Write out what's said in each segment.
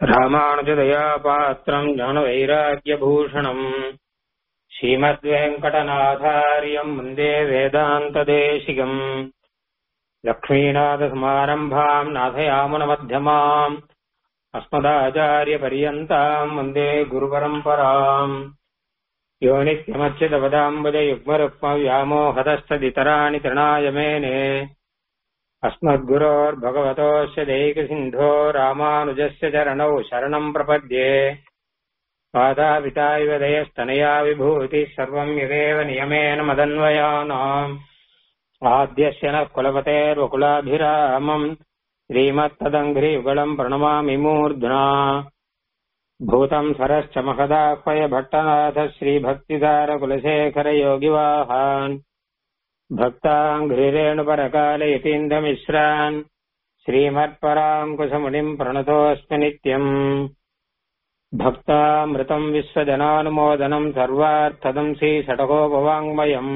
ராமானுஜதயா பாத்திரம் ஞானவைராக்கியபூஷணம் ஸ்ரீமத்வேங்கடநாதாரியம் வந்தே வேதாந்ததேசிகம் லக்ஷ்மீநாதசமாரம்பாம் நாதயாமுனமத்தியமாம் अस्मदाचार्यपर्यन्ताम् वन्दे गुरुपरम्पराम् यो नित्यमच्युतपदाम्बुजयुग्मरुक्मव्यामोहतस्तदितराणि तृणाय मेने अस्मद्गुरोर्भगवतोऽस्य दैकसिन्धो रामानुजस्य चरणौ शरणम् प्रपद्ये मातापिता इव दयस्तनया विभूतिः सर्वम् यदेव नियमेन मदन्वयानाम् आद्यस्य नः कुलपतेर्वकुलाभिरामम् श्रीमत्तदङ्घ्रियुगलम् प्रणमामि मूर्ध्ना भूतम् सरश्च महदाह्वय भट्टनाथ श्रीभक्तिधारकुलशेखरयोगिवाहान् भक्ताङ्घ्रिरेणुपरकालयतीन्द्रमिश्रान् श्रीमत्पराङ्कुशमुनिम् प्रणतोऽस्मि नित्यम् भक्तामृतम् विश्वजनानुमोदनम् सर्वार्थदम् श्रीषटकोपवाङ्मयम्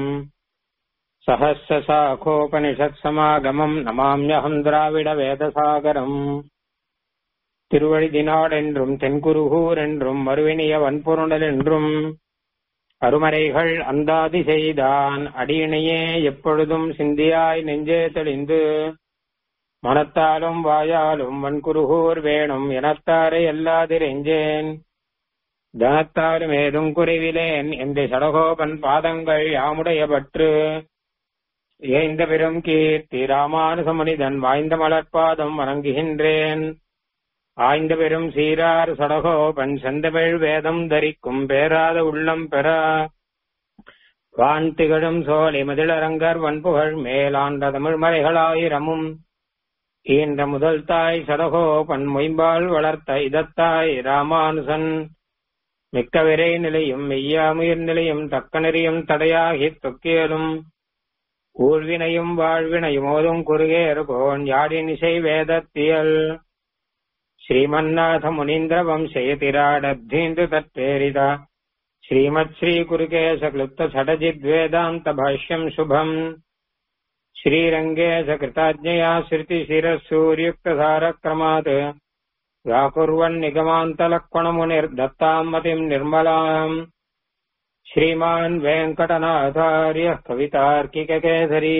சகசிரசாகோபனிஷத்சமாகமம் நமாமியகம் திராவிட வேதசாகரம் திருவழிதினாடென்றும் தென்குருகூர் என்றும் மறுவினிய வன்பொருணல் என்றும் அருமறைகள் அந்தாதி செய்தான் அடியினையே எப்பொழுதும் சிந்தியாய் நெஞ்சே தெளிந்து மனத்தாலும் வாயாலும் வன்குருகூர் வேணும் எனத்தாரை எல்லாதிரெஞ்சேன் தனத்தாலும் ஏதும் குறைவிலேன் எந்த சடகோபன் பாதங்கள் யாமுடைய பற்று ஏந்த பெரும் கீர்த்தி ராமானுச மனிதன் வாய்ந்த மலர்பாதம் வணங்குகின்றேன் ஆய்ந்த பெரும் சீரார் சடகோபன் செந்தமிழ் வேதம் தரிக்கும் பேராத உள்ளம் பெற வான் திகழும் சோலை மதிலரங்கர் வன்புகழ் மேலாண்ட தமிழ் மறைகளாயிரமும் ஈன்ற முதல் தாய் சடகோபன் மொயம்பால் வளர்த்த இதத்தாய் ராமானுசன் மிக்க விரை நிலையும் மெய்யாமுயிர் நிலையும் தக்க நெறியும் தடையாகித் தொக்கியலும் ஊழ்வினையும் வாழ்வினையும் ஓதும் குறுகேறுகோன் யாழின் இசை வேதத்தியல் ஸ்ரீமன்னாத முனீந்திர வம்சயதிராடப்தீந்து தற்பேரித ஸ்ரீமத் ஸ்ரீ குருகேச கிளுப்த சடஜித் வேதாந்த பாஷ்யம் சுபம் ஸ்ரீரங்கேச கிருதாஜ்ஞயா ஸ்ருதி சிரசூர்யுக்தசாரக்ரமாத் व्याकुर्वन् निगमान्तलक्ष्मणमुनिर्दत्ताम् मतिम् निर्मलाम् श्रीमान् वेङ्कटनाथार्यः कवितार्किककेसरी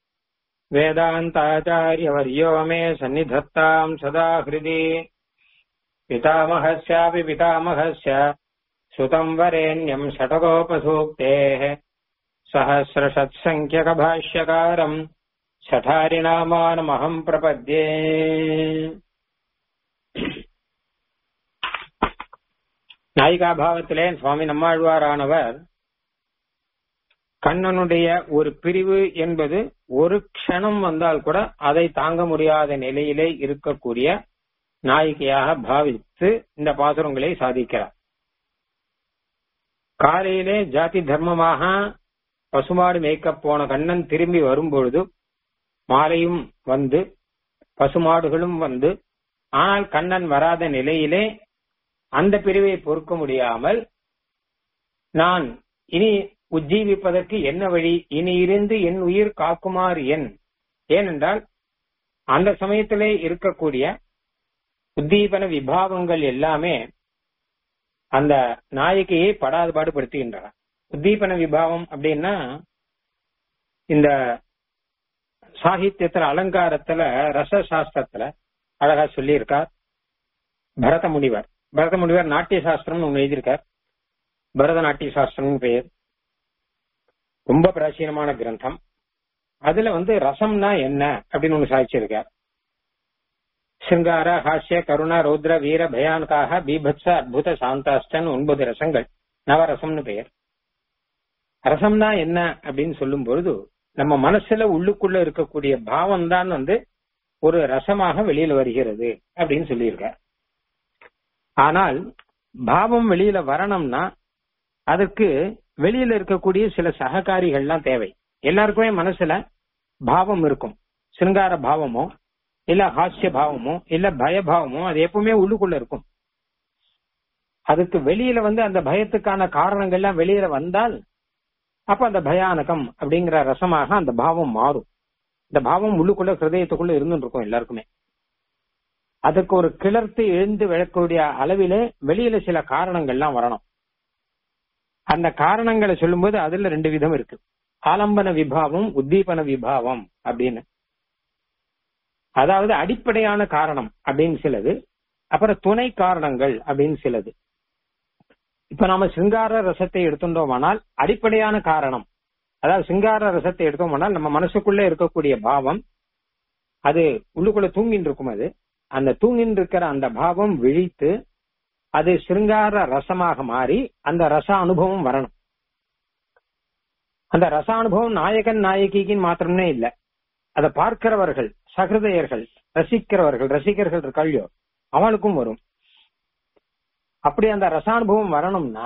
वेदान्ताचार्यवर्यो मे सन्निधत्ताम् सदा हृदि पितामहस्यापि पितामहस्य सुतम् वरेण्यम् षटकोपसूक्तेः सहस्रषत्सङ्ख्यकभाष्यकारम् शठारिनामानमहम् प्रपद्ये நாயிகாபாவத்திலே சுவாமி நம்மாழ்வாரானவர் கண்ணனுடைய ஒரு பிரிவு என்பது ஒரு க்ஷணம் வந்தால் கூட அதை தாங்க முடியாத நிலையிலே இருக்கக்கூடிய நாயிகையாக பாவித்து இந்த பாசுரங்களை சாதிக்கிறார் காலையிலே ஜாதி தர்மமாக பசுமாடு மேய்க்கப் போன கண்ணன் திரும்பி வரும்பொழுது மாலையும் வந்து பசுமாடுகளும் வந்து ஆனால் கண்ணன் வராத நிலையிலே அந்த பிரிவை பொறுக்க முடியாமல் நான் இனி உஜ்ஜீவிப்பதற்கு என்ன வழி இனி இருந்து என் உயிர் காக்குமாறு என் ஏனென்றால் அந்த சமயத்திலே இருக்கக்கூடிய உத்தீபன விபாவங்கள் எல்லாமே அந்த நாயகியை படாது பாடுபடுத்துகின்றன உத்தீபன விபாவம் அப்படின்னா இந்த சாகித்யத்துல அலங்காரத்துல ரச சாஸ்திரத்துல அழகா சொல்லியிருக்கார் பரத முனிவர் பரத முனிவர் நாட்டிய சாஸ்திரம் ஒன்று எழுதியிருக்கார் பரதநாட்டிய சாஸ்திரம் பெயர் ரொம்ப பிராச்சீனமான கிரந்தம் அதுல வந்து ரசம்னா என்ன அப்படின்னு ஒண்ணு சாதிச்சிருக்கார் சிங்கார ஹாஸ்ய கருணா ரௌத்ர வீர பயானகாக பீபத்ச அத்புத சாந்தாஸ்டன் ஒன்பது ரசங்கள் நவரசம்னு பெயர் ரசம்னா என்ன அப்படின்னு சொல்லும் பொழுது நம்ம மனசுல உள்ளுக்குள்ள இருக்கக்கூடிய பாவம் தான் வந்து ஒரு ரசமாக வெளியில வருகிறது அப்படின்னு சொல்லியிருக்கார் ஆனால் பாவம் வெளியில வரணும்னா அதற்கு வெளியில இருக்கக்கூடிய சில சககாரிகள்லாம் தேவை எல்லாருக்குமே மனசுல பாவம் இருக்கும் சிருங்கார பாவமோ இல்ல ஹாஸ்ய பாவமோ இல்ல பயபாவமோ அது எப்பவுமே உள்ளுக்குள்ள இருக்கும் அதுக்கு வெளியில வந்து அந்த பயத்துக்கான காரணங்கள்லாம் வெளியில வந்தால் அப்ப அந்த பயானகம் அப்படிங்கிற ரசமாக அந்த பாவம் மாறும் இந்த பாவம் உள்ளுக்குள்ள ஹிருதயத்துக்குள்ள இருந்துட்டு இருக்கும் எல்லாருக்குமே அதுக்கு ஒரு கிளர்த்து எழுந்து விழக்கூடிய அளவிலே வெளியில சில காரணங்கள்லாம் வரணும் அந்த காரணங்களை சொல்லும்போது அதுல ரெண்டு விதம் இருக்கு ஆலம்பன விபாவம் உத்தீபன விபாவம் அப்படின்னு அதாவது அடிப்படையான காரணம் அப்படின்னு சிலது அப்புறம் துணை காரணங்கள் அப்படின்னு சிலது இப்ப நாம சிங்கார ரசத்தை எடுத்துட்டோமானால் அடிப்படையான காரணம் அதாவது சிங்கார ரசத்தை எடுத்தோம்னால் நம்ம மனசுக்குள்ள இருக்கக்கூடிய பாவம் அது உள்ளுக்குள்ள தூங்கின்னு இருக்கும் அது அந்த தூங்கின்னு இருக்கிற அந்த பாவம் விழித்து அது சிருங்கார ரசமாக மாறி அந்த ரச அனுபவம் வரணும் அந்த ரச அனுபவம் நாயகன் நாயகிக்குன்னு மாத்திரமே இல்ல அதை பார்க்கிறவர்கள் சகிருதையர்கள் ரசிக்கிறவர்கள் ரசிகர்கள் இருக்காள்யோ அவளுக்கும் வரும் அப்படி அந்த ரசானுபவம் வரணும்னா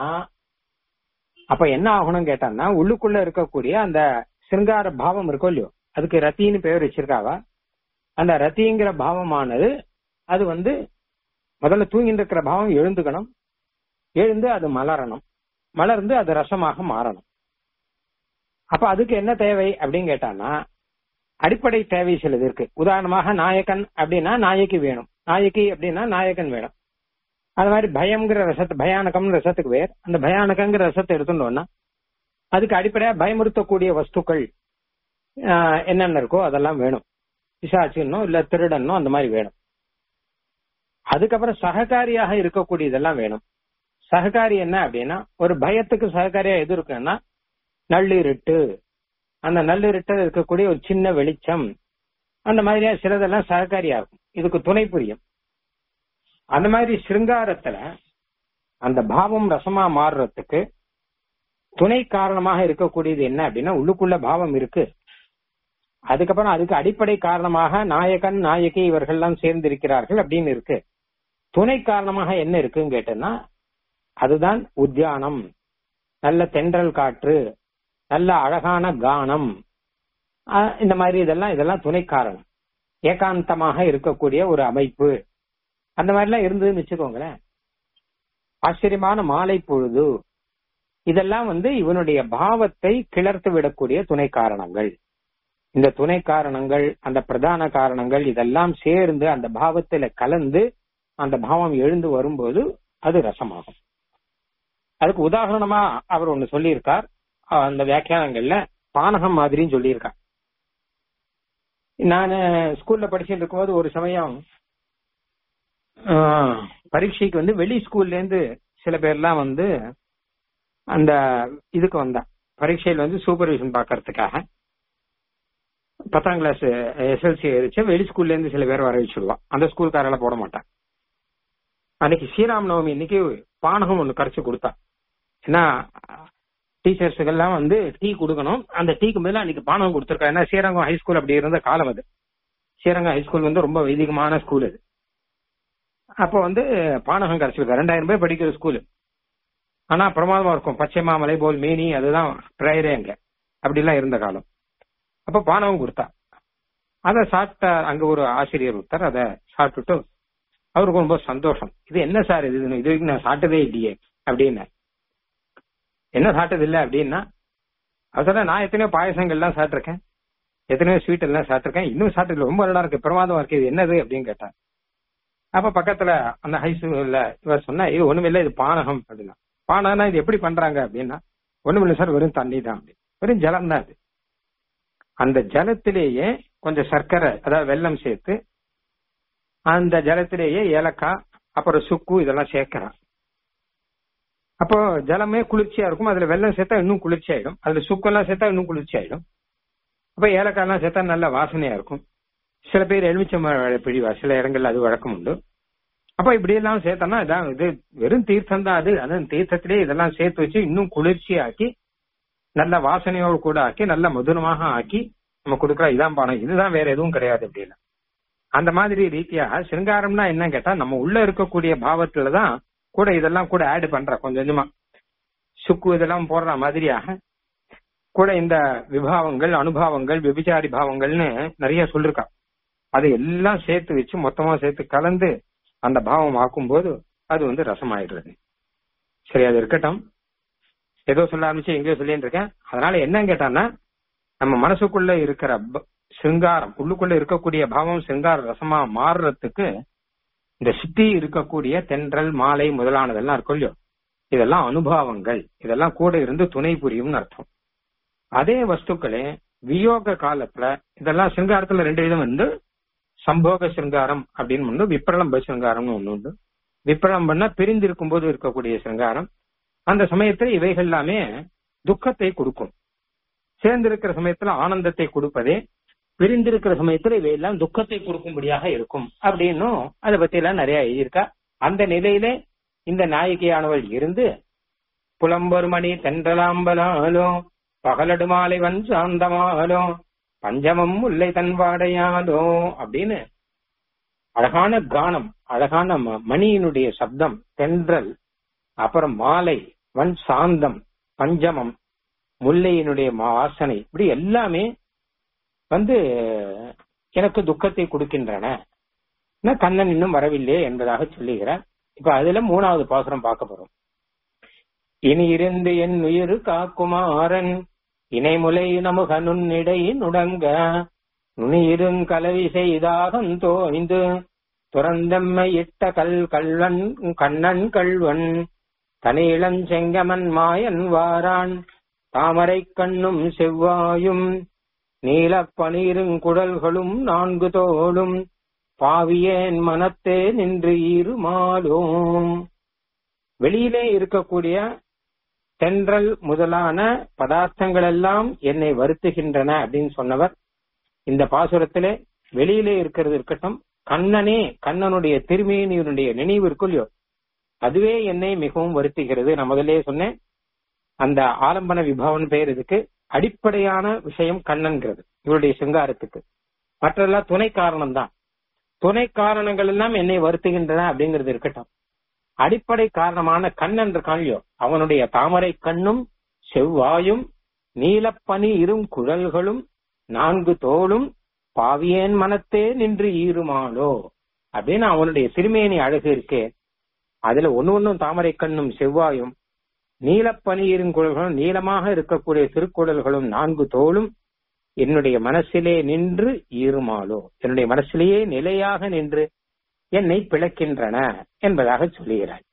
அப்ப என்ன ஆகணும் கேட்டான்னா உள்ளுக்குள்ள இருக்கக்கூடிய அந்த சிருங்கார பாவம் இருக்கோ இல்லையோ அதுக்கு ரத்தின்னு பேர் வச்சிருக்காவா அந்த ரத்திங்கிற பாவமானது அது வந்து முதல்ல தூங்கிட்டு இருக்கிற பாவம் எழுந்துக்கணும் எழுந்து அது மலரணும் மலர்ந்து அது ரசமாக மாறணும் அப்ப அதுக்கு என்ன தேவை அப்படின்னு கேட்டான்னா அடிப்படை தேவை சிலது இருக்கு உதாரணமாக நாயகன் அப்படின்னா நாயகி வேணும் நாயகி அப்படின்னா நாயகன் வேணும் அது மாதிரி பயம்ங்கிற ரசத்து பயானகம்னு ரசத்துக்கு வேர் அந்த பயானகங்கிற ரசத்தை எடுத்துட்டோம்னா அதுக்கு அடிப்படையா பயமுறுத்தக்கூடிய வஸ்துக்கள் ஆஹ், என்னென்ன இருக்கோ அதெல்லாம் வேணும் பிசாச்சுன்னோ இல்ல திருடனோ அந்த மாதிரி வேணும் அதுக்கப்புறம் சககாரியாக இருக்கக்கூடிய இதெல்லாம் வேணும் சககாரி என்ன அப்படின்னா ஒரு பயத்துக்கு சககாரியா எது இருக்குன்னா நள்ளிருட்டு அந்த நள்ளிருட்டு இருக்கக்கூடிய ஒரு சின்ன வெளிச்சம் அந்த மாதிரியா சிலதெல்லாம் சககாரியா இருக்கும் இதுக்கு துணை புரியும் அந்த மாதிரி சிருங்காரத்துல அந்த பாவம் ரசமா மாறுறதுக்கு துணை காரணமாக இருக்கக்கூடியது என்ன அப்படின்னா உள்ளுக்குள்ள பாவம் இருக்கு அதுக்கப்புறம் அதுக்கு அடிப்படை காரணமாக நாயகன் நாயகி இவர்கள்லாம் சேர்ந்து இருக்கிறார்கள் அப்படின்னு இருக்கு துணை காரணமாக என்ன இருக்குன்னு கேட்டேன்னா அதுதான் உத்தியானம் நல்ல தென்றல் காற்று நல்ல அழகான கானம் ஆஹ் இந்த மாதிரி இதெல்லாம் இதெல்லாம் துணை காரணம் ஏகாந்தமாக இருக்கக்கூடிய ஒரு அமைப்பு அந்த மாதிரிலாம் இருந்ததுன்னு வச்சுக்கோங்களேன் ஆச்சரியமான மாலை பொழுது இதெல்லாம் வந்து இவனுடைய பாவத்தை கிளர்த்து விடக்கூடிய துணை காரணங்கள் இந்த துணை காரணங்கள் அந்த பிரதான காரணங்கள் இதெல்லாம் சேர்ந்து அந்த பாவத்துல கலந்து அந்த பாவம் எழுந்து வரும்போது அது ரசமாகும் அதுக்கு உதாரணமா அவர் ஒண்ணு சொல்லியிருக்கார் அஹ் அந்த வியாக்கியானங்கள்ல பானகம் மாதிரின்னு சொல்லியிருக்கார் நான் ஸ்கூல்ல படிச்சுட்டு இருக்கும்போது ஒரு சமயம் ஆஹ், பரீட்சைக்கு வந்து வெளி ஸ்கூல்ல இருந்து சில பேர்லாம் வந்து அந்த இதுக்கு வந்தா பரீட்சையில் வந்து சூப்பர்விஷன் பார்க்கறதுக்காக பத்தாம் கிளாஸ் எஸ்எல்சி எழுதிச்சு வெளி ஸ்கூல்ல இருந்து சில பேர் வர வச்சுடுவான் அந்த ஸ்கூல்காரெல்லாம் போட மாட்டான் அன்னைக்கு ஸ்ரீராம் நவமி இன்னைக்கு பானகம் ஒண்ணு கரைச்சு கொடுத்தா ஏன்னா டீச்சர்ஸுக்கெல்லாம் வந்து டீ கொடுக்கணும் அந்த டீக்கு பதிலா அன்னைக்கு பானகம் கொடுத்துருக்கா ஏன்னா ஸ்ரீரங்கம் ஹைஸ்கூல் அப்படி இருந்த காலம் அது ஸ்ரீரங்கம் ஹைஸ்கூல் வந்து ரொம்ப வைதிகமான ஸ்கூல் அது அப்போ வந்து பானகம் கரைச்சிருக்கா ரெண்டாயிரம் பேர் படிக்கிற ஸ்கூலு ஆனா பிரமாதமா இருக்கும் பச்சை மாமலை போல் மேனி அதுதான் பிரேயரே அங்க அப்படிலாம் இருந்த காலம் அப்ப பானகம் கொடுத்தா அதை சாப்பிட்ட அங்க ஒரு ஆசிரியர் ஒருத்தர் அதை சாப்பிட்டுட்டு அவருக்கு ரொம்ப சந்தோஷம் இது என்ன சார் இது இது வரைக்கும் நான் சாப்பிட்டதே இல்லையே அப்படின்னு என்ன சாப்பிட்டது இல்லை அப்படின்னா அவசரம் நான் எத்தனையோ பாயசங்கள்லாம் சாப்பிட்டிருக்கேன் எத்தனையோ ஸ்வீட் எல்லாம் சாப்பிட்டிருக்கேன் இன்னும் சாப்பிட்டது ரொம்ப நல்லா இருக்கு பிரமாதமா இருக்கு இது என்னது அப்படின்னு கேட்டார் அப்ப பக்கத்துல அந்த ஹை ஸ்கூல்ல இவர் சொன்னா இது ஒண்ணுமில்ல இது பானகம் அப்படின்னா பானகம்னா இது எப்படி பண்றாங்க அப்படின்னா ஒண்ணுமில்ல சார் வெறும் தண்ணி தான் அப்படி வெறும் ஜலம் தான் அது அந்த ஜலத்திலேயே கொஞ்சம் சர்க்கரை அதாவது வெல்லம் சேர்த்து அந்த ஜலத்திலேயே ஏலக்காய் அப்புறம் சுக்கு இதெல்லாம் சேர்க்கிறான் அப்போ ஜலமே குளிர்ச்சியா இருக்கும் அதுல வெல்லம் சேர்த்தா இன்னும் குளிர்ச்சி ஆயிடும் அதுல சுக்கெல்லாம் சேர்த்தா இன்னும் குளிர்ச்சி ஆயிடும் அப்ப ஏலக்காய்லாம் சேர்த்தா நல்ல வாசனையா இருக்கும் சில பேர் எலுமிச்சம் பிழிவா சில இடங்கள்ல அது வழக்கம் உண்டு அப்ப இப்படி எல்லாம் சேர்த்தோம்னா இதான் இது வெறும் தீர்த்தம் தான் அது அது தீர்த்தத்திலே இதெல்லாம் சேர்த்து வச்சு இன்னும் குளிர்ச்சி ஆக்கி நல்ல வாசனையோடு கூட ஆக்கி நல்ல மதுரமாக ஆக்கி நம்ம கொடுக்குற இதான் பானம் இதுதான் வேற எதுவும் கிடையாது அப்படின்னு அந்த மாதிரி ரீதியாக சிருங்காரம்னா என்ன கேட்டா நம்ம உள்ள இருக்கக்கூடிய பாவத்துலதான் கூட இதெல்லாம் கூட ஆட் பண்ற கொஞ்சம் கொஞ்சமா சுக்கு இதெல்லாம் போடுற மாதிரியாக கூட இந்த விபாவங்கள் அனுபவங்கள் விபிச்சாரி பாவங்கள்னு நிறைய சொல்லிருக்கா அதை எல்லாம் சேர்த்து வச்சு மொத்தமா சேர்த்து கலந்து அந்த பாவம் ஆக்கும் போது அது வந்து ரசமாயிடுறது சரி அது இருக்கட்டும் ஏதோ சொல்ல ஆரம்பிச்சு எங்கேயோ சொல்லிட்டு இருக்கேன் அதனால என்னன்னு கேட்டான்னா நம்ம மனசுக்குள்ள இருக்கிற ப- சிருங்காரம் உள்ளுக்குள்ள இருக்கக்கூடிய பாவம் சிருங்கார ரசமா மாறுறதுக்கு இந்த சுத்தி இருக்கக்கூடிய தென்றல் மாலை முதலானதெல்லாம் இருக்கும் இல்லையோ இதெல்லாம் அனுபவங்கள் இதெல்லாம் கூட இருந்து துணை புரியும்னு அர்த்தம் அதே வஸ்துக்களே வியோக காலத்துல இதெல்லாம் சிருங்காரத்துல ரெண்டு விதம் வந்து சம்போக சிருங்காரம் அப்படின்னு ஒண்ணு விப்ரலம்ப சிருங்காரம்னு ஒண்ணு உண்டு விப்ரலம்பம்னா பிரிந்திருக்கும் போது இருக்கக்கூடிய சிருங்காரம் அந்த சமயத்துல இவைகள் எல்லாமே துக்கத்தை கொடுக்கும் சேர்ந்திருக்கிற சமயத்துல ஆனந்தத்தை கொடுப்பதே பிரிந்திருக்கிற சமயத்துல இவையெல்லாம் துக்கத்தை கொடுக்கும்படியாக இருக்கும் அப்படின்னும் அதை பத்தி எல்லாம் நிறைய எழுதியிருக்கா அந்த நிலையிலே இந்த நாயகியானவள் இருந்து புலம்பொருமணி தென்றலாம்பலாலும் பகலடு மாலை வன் சாந்தமாலும் பஞ்சமம் முல்லை தன்வாடையாலோ அப்படின்னு அழகான கானம் அழகான ம- மணியினுடைய சப்தம் தென்றல் அப்புறம் மாலை வன் சாந்தம் பஞ்சமம் முல்லையினுடைய மா- வாசனை இப்படி எல்லாமே வந்து எனக்கு துக்கத்தை கொடுக்கின்றன ஆனா கண்ணன் இன்னும் வரவில்லை என்பதாக சொல்லுகிறார் இப்ப அதுல மூணாவது பாசுரம் பார்க்க போறோம் இனி இருந்து என் உயிர் காக்குமாறன் இணைமுலை நமுக நுண்ணிடை நுடங்க நுனியிருங் கலவி செய்தாகம் தோய்ந்து துறந்தம்மை இட்ட கல் கல்வன் கண்ணன் கள்வன் தனி இளஞ்செங்கமன் மாயன் வாரான் தாமரை கண்ணும் செவ்வாயும் நீலப் பனீருங்குடல்களும் நான்கு தோளும் பாவியேன் மனத்தே நின்று ஈருமாலும் வெளியிலே இருக்கக்கூடிய தென்றல் முதலான பதார்த்தங்கள் எல்லாம் என்னை வருத்துகின்றன அப்படின்னு சொன்னவர் இந்த பாசுரத்திலே வெளியிலே இருக்கிறது இருக்கட்டும் கண்ணனே கண்ணனுடைய திருமேனியினுடைய நினைவு இருக்கும் இல்லையோ அதுவே என்னை மிகவும் வருத்துகிறது நான் முதலே சொன்னேன் அந்த ஆலம்பன விபவன் பெயர் இதுக்கு அடிப்படையான விஷயம் கண்ணன்கிறது இவருடைய சிங்காரத்துக்கு மற்றெல்லாம் துணை காரணம் தான் துணை காரணங்கள் எல்லாம் என்னை வருத்துகின்றன அப்படிங்கிறது இருக்கட்டும் அடிப்படை காரணமான கண்ணன் இருக்கான்லையோ அவனுடைய தாமரை கண்ணும் செவ்வாயும் நீலப்பனி இரும் குழல்களும் நான்கு தோளும் பாவியேன் மனத்தே நின்று ஈருமாலோ அப்படின்னு அவனுடைய திருமேனி அழகு இருக்கே அதுல ஒண்ணு ஒண்ணும் தாமரை கண்ணும் செவ்வாயும் நீலப்பனி இருங்குழல்களும் நீளமாக இருக்கக்கூடிய திருக்குடல்களும் நான்கு தோளும் என்னுடைய மனசிலே நின்று ஈருமாலோ என்னுடைய மனசிலேயே நிலையாக நின்று என்னை பிளக்கின்றன என்பதாக சொல்லுகிறார்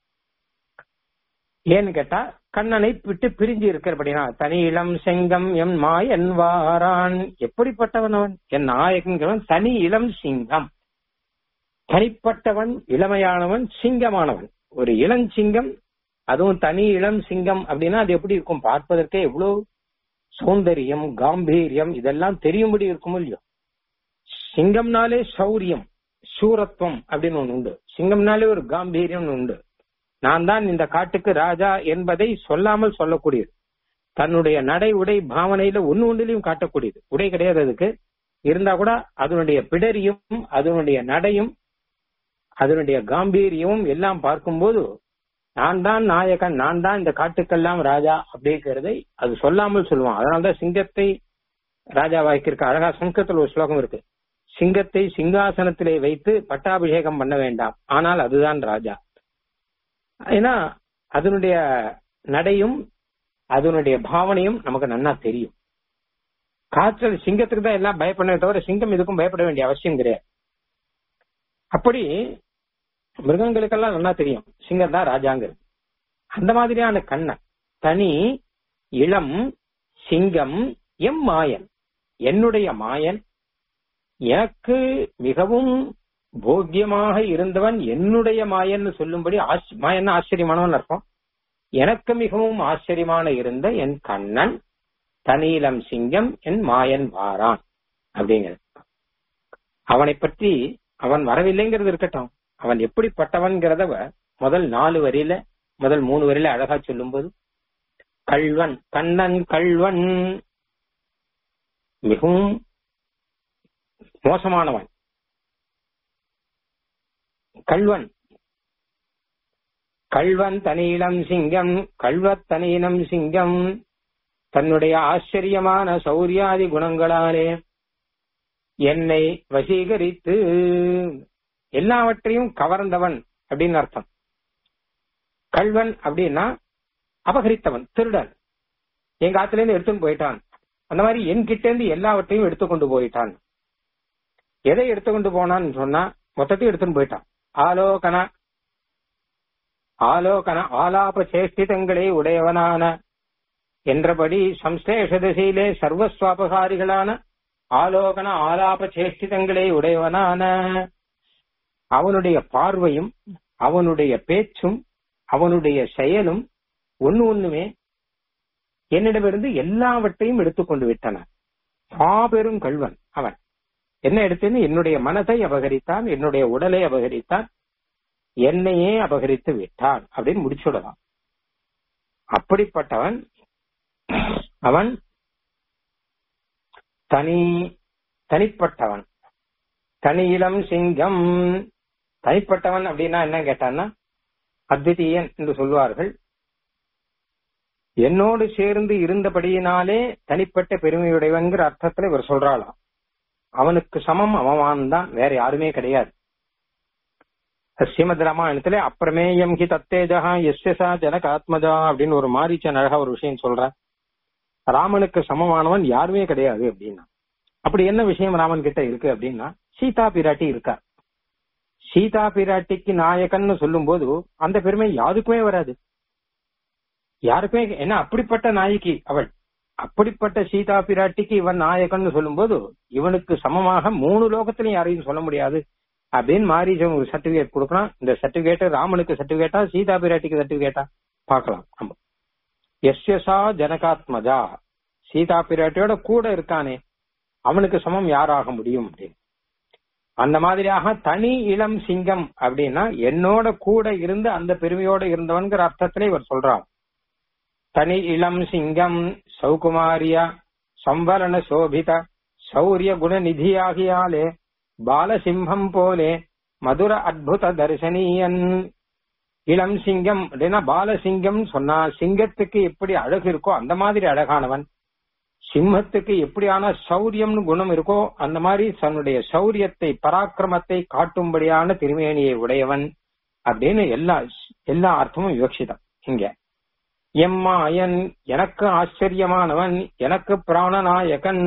ஏன்னு கேட்டா கண்ணனை விட்டு பிரிஞ்சு இருக்கிறபடினா தனி இளம் செங்கம் எம் மாயன் வாரான் எப்படிப்பட்டவன் அவன் என் நாயகங்கிறவன் தனி இளம் சிங்கம் தனிப்பட்டவன் இளமையானவன் சிங்கமானவன் ஒரு இளஞ்சிங்கம் அதுவும் தனி இளம் சிங்கம் அப்படின்னா அது எப்படி இருக்கும் பார்ப்பதற்கே எவ்வளவு சௌந்தரியம் காம்பீரியம் இதெல்லாம் தெரியும்படி இருக்கும் இல்லையோ சிங்கம்னாலே சௌரியம் சூரத்துவம் அப்படின்னு ஒண்ணு உண்டு சிங்கம்னாலே ஒரு காம்பீரியம் உண்டு நான் தான் இந்த காட்டுக்கு ராஜா என்பதை சொல்லாமல் சொல்லக்கூடியது தன்னுடைய நடை உடை பாவனையில ஒன்னு ஒன்றிலையும் காட்டக்கூடியது உடை கிடையாது அதுக்கு இருந்தா கூட அதனுடைய பிடரியும் அதனுடைய நடையும் அதனுடைய காம்பீரியமும் எல்லாம் பார்க்கும்போது நான் தான் நாயகன் நான் தான் இந்த காட்டுக்கெல்லாம் ராஜா அப்படிங்கிறதை அது சொல்லாமல் சொல்லுவான் அதனாலதான் சிங்கத்தை ராஜா வாய்க்கிருக்க அழகா சங்கத்துல ஒரு ஸ்லோகம் இருக்கு சிங்கத்தை சிங்காசனத்திலே வைத்து பட்டாபிஷேகம் பண்ண வேண்டாம் ஆனால் அதுதான் ராஜா ஏன்னா அதனுடைய நடையும் அதனுடைய பாவனையும் நமக்கு நன்னா தெரியும் காய்ச்சல் சிங்கத்துக்கு தான் எல்லாம் பயப்படவே தவிர சிங்கம் இதுக்கும் பயப்பட வேண்டிய அவசியம் கிடையாது அப்படி மிருகங்களுக்கெல்லாம் நல்லா தெரியும் சிங்கம் தான் ராஜாங்கிறது அந்த மாதிரியான கண்ணன் தனி இளம் சிங்கம் எம் மாயன் என்னுடைய மாயன் எனக்கு மிகவும் போக்கியமாக இருந்தவன் என்னுடைய மாயன்னு சொல்லும்படி ஆச்ச- மாயன்னா ஆச்சரியமானவன் அர்த்தம் எனக்கு மிகவும் ஆச்சரியமான இருந்த என் கண்ணன் தனீலம் சிங்கம் என் மாயன் வாரான் அப்படிங்கிறது அவனை பற்றி அவன் வரவில்லைங்கிறது இருக்கட்டும் அவன் எப்படிப்பட்டவன்கிறத முதல் நாலு வரியில முதல் மூணு வரியில அழகா சொல்லும்போது கள்வன் கண்ணன் கள்வன் மிகவும் மோசமானவன் கள்வன் கள்வன் தனியிலம் சிங்கம் கள்வத் தனியினம் சிங்கம் தன்னுடைய ஆச்சரியமான சௌரியாதி குணங்களாலே என்னை வசீகரித்து எல்லாவற்றையும் கவர்ந்தவன் அப்படின்னு அர்த்தம் கள்வன் அப்படின்னா அபகரித்தவன் திருடன் எங்க ஆத்துல இருந்து எடுத்துன்னு போயிட்டான் அந்த மாதிரி என்கிட்ட இருந்து எல்லாவற்றையும் எடுத்துக்கொண்டு போயிட்டான் எதை எடுத்துக்கொண்டு போனான்னு சொன்னா மொத்தத்தையும் எடுத்துன்னு போயிட்டான் ஆலோகன ஆலோகன ஆலாப சேஷ்டிதங்களை உடையவனான என்றபடி சம்ஸ்லேஷ திசையிலே சர்வஸ்வாபகாரிகளான ஆலோகன ஆலாப சேஷ்டிதங்களை உடையவனான அவனுடைய பார்வையும் அவனுடைய பேச்சும் அவனுடைய செயலும் ஒண்ணு ஒண்ணுமே என்னிடமிருந்து எல்லாவற்றையும் எடுத்துக்கொண்டு விட்டன மாபெரும் கல்வன் அவன் என்ன எடுத்துன்னு என்னுடைய மனதை அபகரித்தான் என்னுடைய உடலை அபகரித்தான் என்னையே அபகரித்து விட்டான் அப்படின்னு முடிச்சுடலாம் அப்படிப்பட்டவன் அவன் தனி தனிப்பட்டவன் தனி இளம் சிங்கம் தனிப்பட்டவன் அப்படின்னா என்ன கேட்டான்னா அத்விதீயன் என்று சொல்வார்கள் என்னோடு சேர்ந்து இருந்தபடியினாலே தனிப்பட்ட பெருமையுடையவங்கிற அர்த்தத்துல இவர் சொல்றாளாம் அவனுக்கு சமம் அவன் தான் வேற யாருமே கிடையாது ஸ்ரீமத் ராமாயணத்துல அப்பிரமேயம் ஹி தத்தேஜா எஸ்எசா ஜனக ஆத்மஜா அப்படின்னு ஒரு மாரிச்சன் அழகா ஒரு விஷயம் சொல்ற ராமனுக்கு சமமானவன் யாருமே கிடையாது அப்படின்னா அப்படி என்ன விஷயம் ராமன் கிட்ட இருக்கு அப்படின்னா சீதா பிராட்டி இருக்கா சீதா பிராட்டிக்கு நாயகன்னு சொல்லும் போது அந்த பெருமை யாருக்குமே வராது யாருக்குமே ஏன்னா அப்படிப்பட்ட நாயகி அவள் அப்படிப்பட்ட சீதா பிராட்டிக்கு இவன் நாயகன் சொல்லும் போது இவனுக்கு சமமாக மூணு லோகத்திலையும் யாரையும் சொல்ல முடியாது அப்படின்னு மாரீசன் ஒரு சர்டிபிகேட் கொடுக்கலாம் இந்த சர்டிபிகேட் ராமனுக்கு சர்டிபிகேட்டா சீதா பிராட்டிக்கு சர்டிபிகேட்டா பார்க்கலாம் நம்ம எஸ்எஸ்ஆ ஜனகாத்மஜா சீதா பிராட்டியோட கூட இருக்கானே அவனுக்கு சமம் யாராக முடியும் அப்படின்னு அந்த மாதிரியாக தனி இளம் சிங்கம் அப்படின்னா என்னோட கூட இருந்து அந்த பெருமையோட இருந்தவன்கிற அர்த்தத்துல இவர் சொல்றான் தனி இளம் சிங்கம் சௌகுமாரியா சம்பரண சோபித சௌரிய குணநிதியாகியாலே பாலசிம்ஹம் போலே மதுர அத்புத தரிசனியன் இளம் சிங்கம் அப்படின்னா பாலசிங்கம் சொன்னா சிங்கத்துக்கு எப்படி அழகு இருக்கோ அந்த மாதிரி அழகானவன் சிம்மத்துக்கு எப்படியான சௌரியம்னு குணம் இருக்கோ அந்த மாதிரி தன்னுடைய சௌரியத்தை பராக்கிரமத்தை காட்டும்படியான திருமேனியை உடையவன் அப்படின்னு எல்லா எல்லா அர்த்தமும் விவக்ஷிதம் இங்க எம்மாயன் எனக்கு ஆச்சரியமானவன் எனக்கு பிராணநாயகன்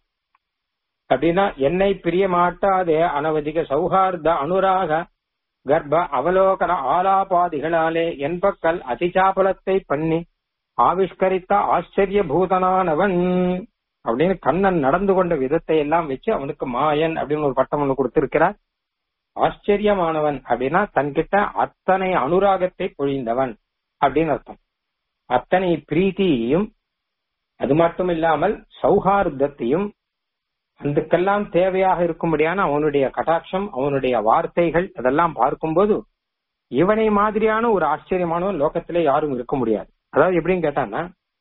அப்படின்னா என்னை பிரிய மாட்டாதே அனவதிக சௌஹார்த அனுராக கர்ப்ப அவலோகன ஆலாபாதிகளாலே என்பக்கல் அதிசாபலத்தை பண்ணி ஆவிஷ்கரித்த ஆச்சரிய பூதனானவன் அப்படின்னு கண்ணன் நடந்து கொண்ட விதத்தை எல்லாம் வச்சு அவனுக்கு மாயன் அப்படின்னு ஒரு பட்டம் ஒண்ணு கொடுத்திருக்கிறார் ஆச்சரியமானவன் அப்படின்னா தன்கிட்ட அத்தனை அனுராகத்தை பொழிந்தவன் அப்படின்னு அர்த்தம் அத்தனை பிரீத்தியையும் அது மட்டும் இல்லாமல் சௌஹார்தத்தையும் அதுக்கெல்லாம் தேவையாக இருக்கும்படியான அவனுடைய கட்டாட்சம் அவனுடைய வார்த்தைகள் அதெல்லாம் பார்க்கும்போது இவனை மாதிரியான ஒரு ஆச்சரியமானவன் லோகத்திலே யாரும் இருக்க முடியாது அதாவது எப்படின்னு கேட்டான்னா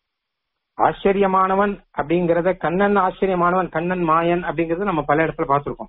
ஆச்சரியமானவன் அப்படிங்கறத கண்ணன் ஆச்சரியமானவன் கண்ணன் மாயன் அப்படிங்கறத நம்ம பல இடத்துல பார்த்திருக்கோம்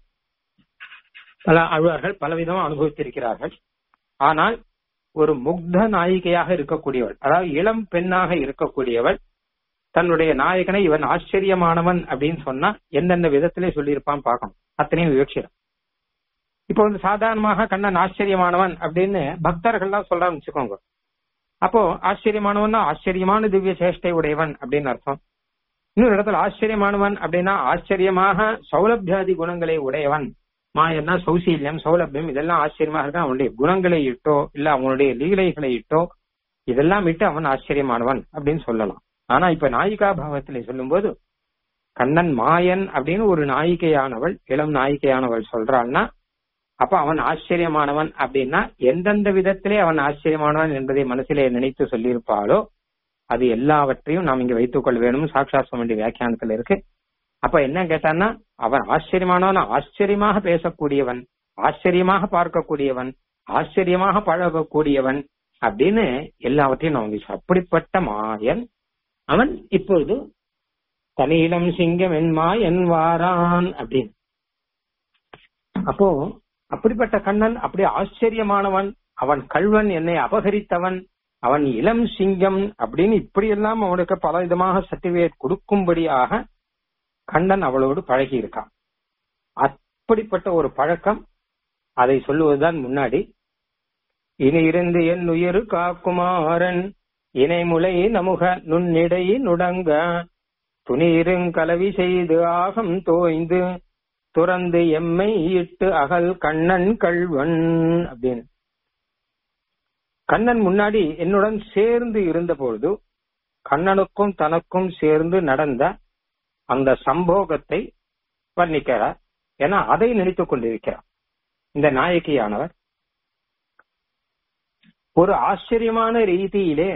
பல அழுவார்கள் பலவிதமா அனுபவித்திருக்கிறார்கள் ஆனால் ஒரு முக்த நாயிகையாக இருக்கக்கூடியவள் அதாவது இளம் பெண்ணாக இருக்கக்கூடியவள் தன்னுடைய நாயகனை இவன் ஆச்சரியமானவன் அப்படின்னு சொன்னா எந்தெந்த விதத்திலே சொல்லியிருப்பான் பார்க்கணும் அத்தனையும் விவக்ஷிடம் இப்போ வந்து சாதாரணமாக கண்ணன் ஆச்சரியமானவன் அப்படின்னு பக்தர்கள்லாம் சொல்றான்னு வச்சுக்கோங்க அப்போ ஆச்சரியமானவன் ஆச்சரியமான திவ்ய சேஷ்டை உடையவன் அப்படின்னு அர்த்தம் இன்னொரு இடத்துல ஆச்சரியமானவன் அப்படின்னா ஆச்சரியமாக சௌலபியாதி குணங்களை உடையவன் மாயன்னா சௌசீல்யம் சௌலபியம் இதெல்லாம் ஆச்சரியமாக இருக்கு அவனுடைய குணங்களை இட்டோ இல்ல அவனுடைய லீலைகளை இட்டோ இதெல்லாம் இட்டு அவன் ஆச்சரியமானவன் அப்படின்னு சொல்லலாம் ஆனா இப்ப நாயிகா பாவத்திலே சொல்லும்போது கண்ணன் மாயன் அப்படின்னு ஒரு நாயிகையானவள் இளம் நாயிகையானவள் சொல்றாள்னா அப்ப அவன் ஆச்சரியமானவன் அப்படின்னா எந்தெந்த விதத்திலே அவன் ஆச்சரியமானவன் என்பதை மனசிலே நினைத்து சொல்லியிருப்பாளோ அது எல்லாவற்றையும் நாம் இங்க வைத்துக் கொள்ள வேணும் சாட்சாத் வேண்டிய வியாக்கியானத்துல இருக்கு அப்ப என்ன கேட்டான்னா அவன் ஆச்சரியமானவன் ஆச்சரியமாக பேசக்கூடியவன் ஆச்சரியமாக பார்க்கக்கூடியவன் ஆச்சரியமாக பழகக்கூடியவன் அப்படின்னு எல்லாவற்றையும் நான் அப்படிப்பட்ட மாயன் அவன் இப்பொழுது தனியிடம் சிங்கம் என்மா என் வாரான் அப்படின்னு அப்போ அப்படிப்பட்ட கண்ணன் அப்படி ஆச்சரியமானவன் அவன் கல்வன் என்னை அபகரித்தவன் அவன் இளம் சிங்கம் அப்படின்னு இப்படியெல்லாம் அவனுக்கு பல விதமாக சர்டிபிகேட் கொடுக்கும்படியாக கண்ணன் அவளோடு பழகி இருக்கான் அப்படிப்பட்ட ஒரு பழக்கம் அதை சொல்லுவதுதான் முன்னாடி இனி இருந்து என் உயிர் காக்குமாறன் இணைமுலை நமுக நுண்ணிடை நுடங்க துணீருங்கலவி செய்து ஆகம் தோய்ந்து துறந்து எம்மை இட்டு அகல் கண்ணன் கள்வன் அப்படின்னு கண்ணன் முன்னாடி என்னுடன் சேர்ந்து இருந்த பொழுது கண்ணனுக்கும் தனக்கும் சேர்ந்து நடந்த அந்த சம்போகத்தை வர்ணிக்கிறார் ஏன்னா அதை நினைத்துக் கொண்டிருக்கிறார் இந்த நாயகியானவர் ஒரு ஆச்சரியமான ரீதியிலே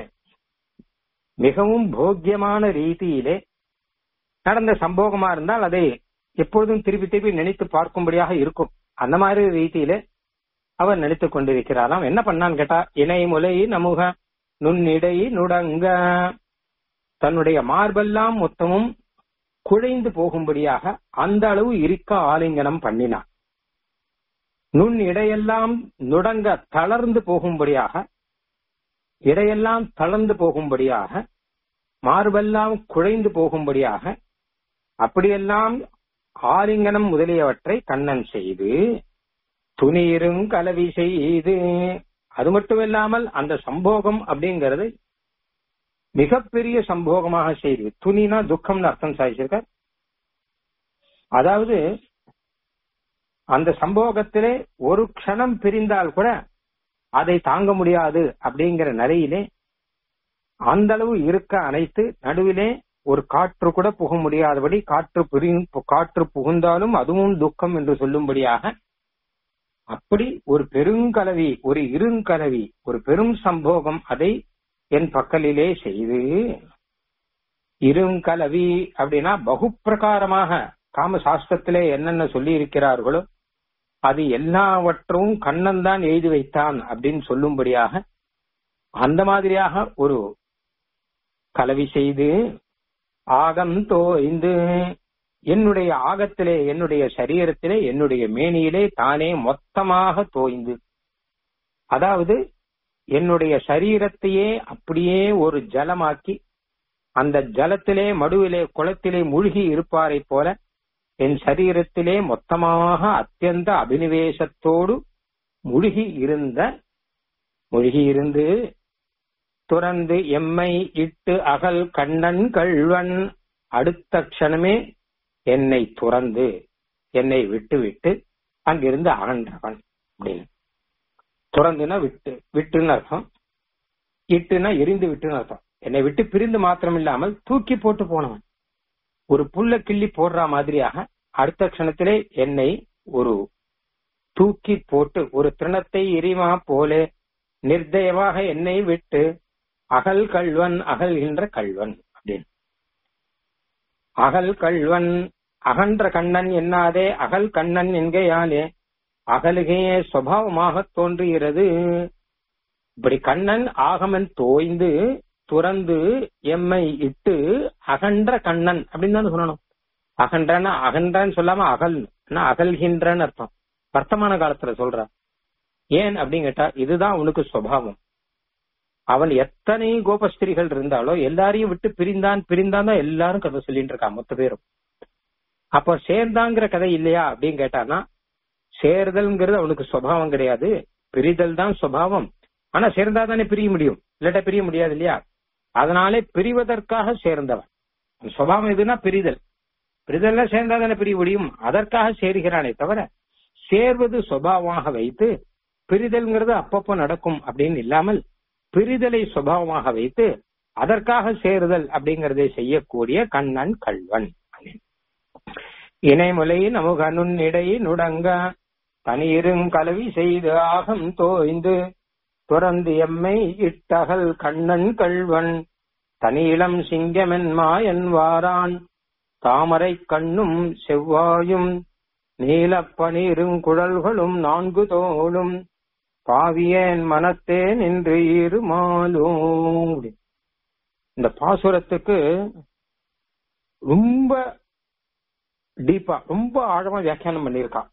மிகவும் போக்கியமான ரீதியிலே நடந்த சம்போகமா இருந்தால் அதை எப்பொழுதும் திருப்பி திருப்பி நினைத்து பார்க்கும்படியாக இருக்கும் அந்த மாதிரி ரீதியிலே அவர் நினைத்துக் கொண்டிருக்கிறாராம் என்ன பண்ணான்னு கேட்டா இணை முலை நமுக நுண்ணிடை நுடங்க தன்னுடைய மார்பெல்லாம் மொத்தமும் குழைந்து போகும்படியாக அந்த அளவு இருக்க ஆலிங்கனம் பண்ணினார் நுண் இடையெல்லாம் நுடங்க தளர்ந்து போகும்படியாக இடையெல்லாம் தளர்ந்து போகும்படியாக மார்பெல்லாம் குழைந்து போகும்படியாக அப்படியெல்லாம் ஆலிங்கனம் முதலியவற்றை கண்ணன் செய்து துணியிரும் கலவி செய்து அது மட்டும் இல்லாமல் அந்த சம்போகம் அப்படிங்கிறது மிகப்பெரிய சம்போகமாக செய்து துணினா துக்கம்னு அர்த்தம் சாதிச்சிருக்க அதாவது அந்த சம்போகத்திலே ஒரு க்ஷணம் பிரிந்தால் கூட அதை தாங்க முடியாது அப்படிங்கிற நிலையிலே அந்த அளவு இருக்க அனைத்து நடுவிலே ஒரு காற்று கூட புக முடியாதபடி காற்று பிரி காற்று புகுந்தாலும் அதுவும் துக்கம் என்று சொல்லும்படியாக அப்படி ஒரு பெருங்கலவி ஒரு இருங்கலவி ஒரு பெரும் சம்போகம் அதை என் பக்கலிலே செய்து இருங்கலவி அப்படின்னா பகுப்பிரகாரமாக காம சாஸ்திரத்திலே என்னென்ன சொல்லி இருக்கிறார்களோ அது எல்லாவற்றும் கண்ணன் தான் எழுதி வைத்தான் அப்படின்னு சொல்லும்படியாக அந்த மாதிரியாக ஒரு கலவி செய்து ஆகம் தோய்ந்து என்னுடைய ஆகத்திலே என்னுடைய சரீரத்திலே என்னுடைய மேனியிலே தானே மொத்தமாக தோய்ந்து அதாவது என்னுடைய சரீரத்தையே அப்படியே ஒரு ஜலமாக்கி அந்த ஜலத்திலே மடுவிலே குளத்திலே மூழ்கி இருப்பாரை போல என் சரீரத்திலே மொத்தமாக அத்தியந்த அபினிவேசத்தோடு முழுகி இருந்த முழுகி இருந்து துறந்து எம்மை இட்டு அகல் கண்ணன் கள்வன் அடுத்த க்ஷணமே என்னை துறந்து என்னை விட்டு விட்டு அங்கிருந்து அகன்றவன் அப்படின்னு துறந்துனா விட்டு விட்டுன்னு அர்த்தம் இட்டுனா எரிந்து விட்டுன்னு அர்த்தம் என்னை விட்டு பிரிந்து மாத்திரம் இல்லாமல் தூக்கி போட்டு போனவன் ஒரு புல்ல கிள்ளி போடுற மாதிரியாக அடுத்த க்ஷணத்திலே என்னை ஒரு தூக்கி போட்டு ஒரு திருணத்தை எரிமா போல நிர்தயமாக என்னை விட்டு அகல் கல்வன் அகல்கின்ற கல்வன் அப்படின்னு அகல் கல்வன் அகன்ற கண்ணன் என்னாதே அகல் கண்ணன் என்கையாலே அகலுகே சுவாவமாக தோன்றுகிறது இப்படி கண்ணன் ஆகமன் தோய்ந்து துறந்து எம்மை இட்டு அகன்ற கண்ணன் அப்படின்னு தான் சொல்லணும் அகன்றன அகன்றன்னு சொல்லாம அகல் அகல்கின்றன்னு அர்த்தம் வர்த்தமான காலத்துல சொல்ற ஏன் அப்படின்னு கேட்டா இதுதான் உனக்கு சுவாவம் அவன் எத்தனை கோபஸ்திரிகள் இருந்தாலோ எல்லாரையும் விட்டு பிரிந்தான் பிரிந்தான் தான் எல்லாரும் கதை சொல்லிட்டு இருக்கான் மொத்த பேரும் அப்ப சேர்ந்தாங்கிற கதை இல்லையா அப்படின்னு கேட்டானா சேர்தல்ங்கிறது அவனுக்கு சுவாவம் கிடையாது பிரிதல் தான் சுவாவம் ஆனா சேர்ந்தா தானே பிரிய முடியும் இல்லாட்டா பிரிய முடியாது இல்லையா அதனாலே பிரிவதற்காக சேர்ந்தவன் சுவாவம் எதுனா பிரிதல் பிரிதல்ல சேர்ந்தா தானே பிரிய முடியும் அதற்காக சேர்கிறானே தவிர சேர்வது சுபாவமாக வைத்து பிரிதல்ங்கிறது அப்பப்போ நடக்கும் அப்படின்னு இல்லாமல் பிரிதலை சுபாவமாக வைத்து அதற்காக சேருதல் அப்படிங்கறதை செய்யக்கூடிய கண்ணன் கல்வன் இணைமுலை நமுக நுண்ணிடை நுடங்க தனியிருங் கலவி செய்து ஆகம் தோய்ந்து துறந்து எம்மை இட்டகல் கண்ணன் கல்வன் தனியிளம் சிங்கமென் மாயன் வாரான் தாமரை கண்ணும் செவ்வாயும் நீலப்பனீரும் குழல்களும் நான்கு தோளும் பாவியேன் மனத்தே நின்று இருமாலும் இந்த பாசுரத்துக்கு ரொம்ப டீப்பா ரொம்ப ஆழமா வியாக்கியானம் பண்ணியிருக்கான்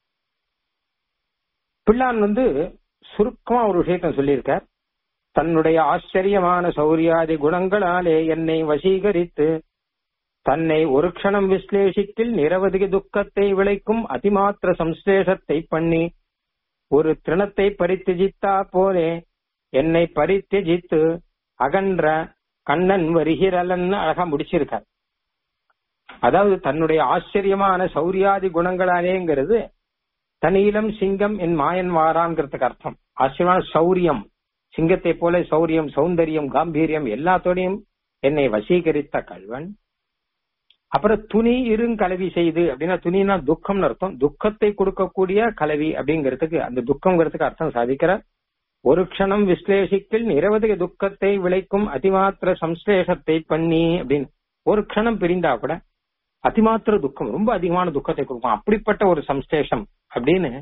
பிள்ளான் வந்து சுருக்கமா ஒரு விஷயத்த சொல்லியிருக்கார் தன்னுடைய ஆச்சரியமான சௌரியாதி குணங்களாலே என்னை வசீகரித்து தன்னை ஒரு க்ஷணம் விஸ்லேஷிக்கில் நிரவதிக துக்கத்தை விளைக்கும் அதிமாத்திர சம்ஸ்லேஷத்தை பண்ணி ஒரு திருணத்தை பரித்திஜித்தா போலே என்னை பரித்தியஜித்து அகன்ற கண்ணன் வருகிறலன்னு அழகா முடிச்சிருக்கார் அதாவது தன்னுடைய ஆச்சரியமான சௌரியாதி குணங்களாலேங்கிறது தனீலம் சிங்கம் என் மாயன் வாரான்ங்கிறதுக்கு அர்த்தம் ஆச்சரியமான சௌரியம் சிங்கத்தை போல சௌரியம் சௌந்தரியம் காம்பீரியம் எல்லாத்தோடையும் என்னை வசீகரித்த கல்வன் அப்புறம் துணி இருங்கலவி செய்து அப்படின்னா துணினா துக்கம்னு அர்த்தம் துக்கத்தை கொடுக்கக்கூடிய கலவி அப்படிங்கிறதுக்கு அந்த துக்கம்ங்கிறதுக்கு அர்த்தம் சாதிக்கிற ஒரு க்ஷணம் விஸ்லேஷிக்கில் நிரவதிக துக்கத்தை விளைக்கும் அதிமாத்திர சம்ஸ்லேஷத்தை பண்ணி அப்படின்னு ஒரு க்ஷணம் பிரிந்தா கூட அதிமாத்திர துக்கம் ரொம்ப அதிகமான துக்கத்தை கொடுக்கும் அப்படிப்பட்ட ஒரு சம்ஸ்லேஷம் அப்படின்னு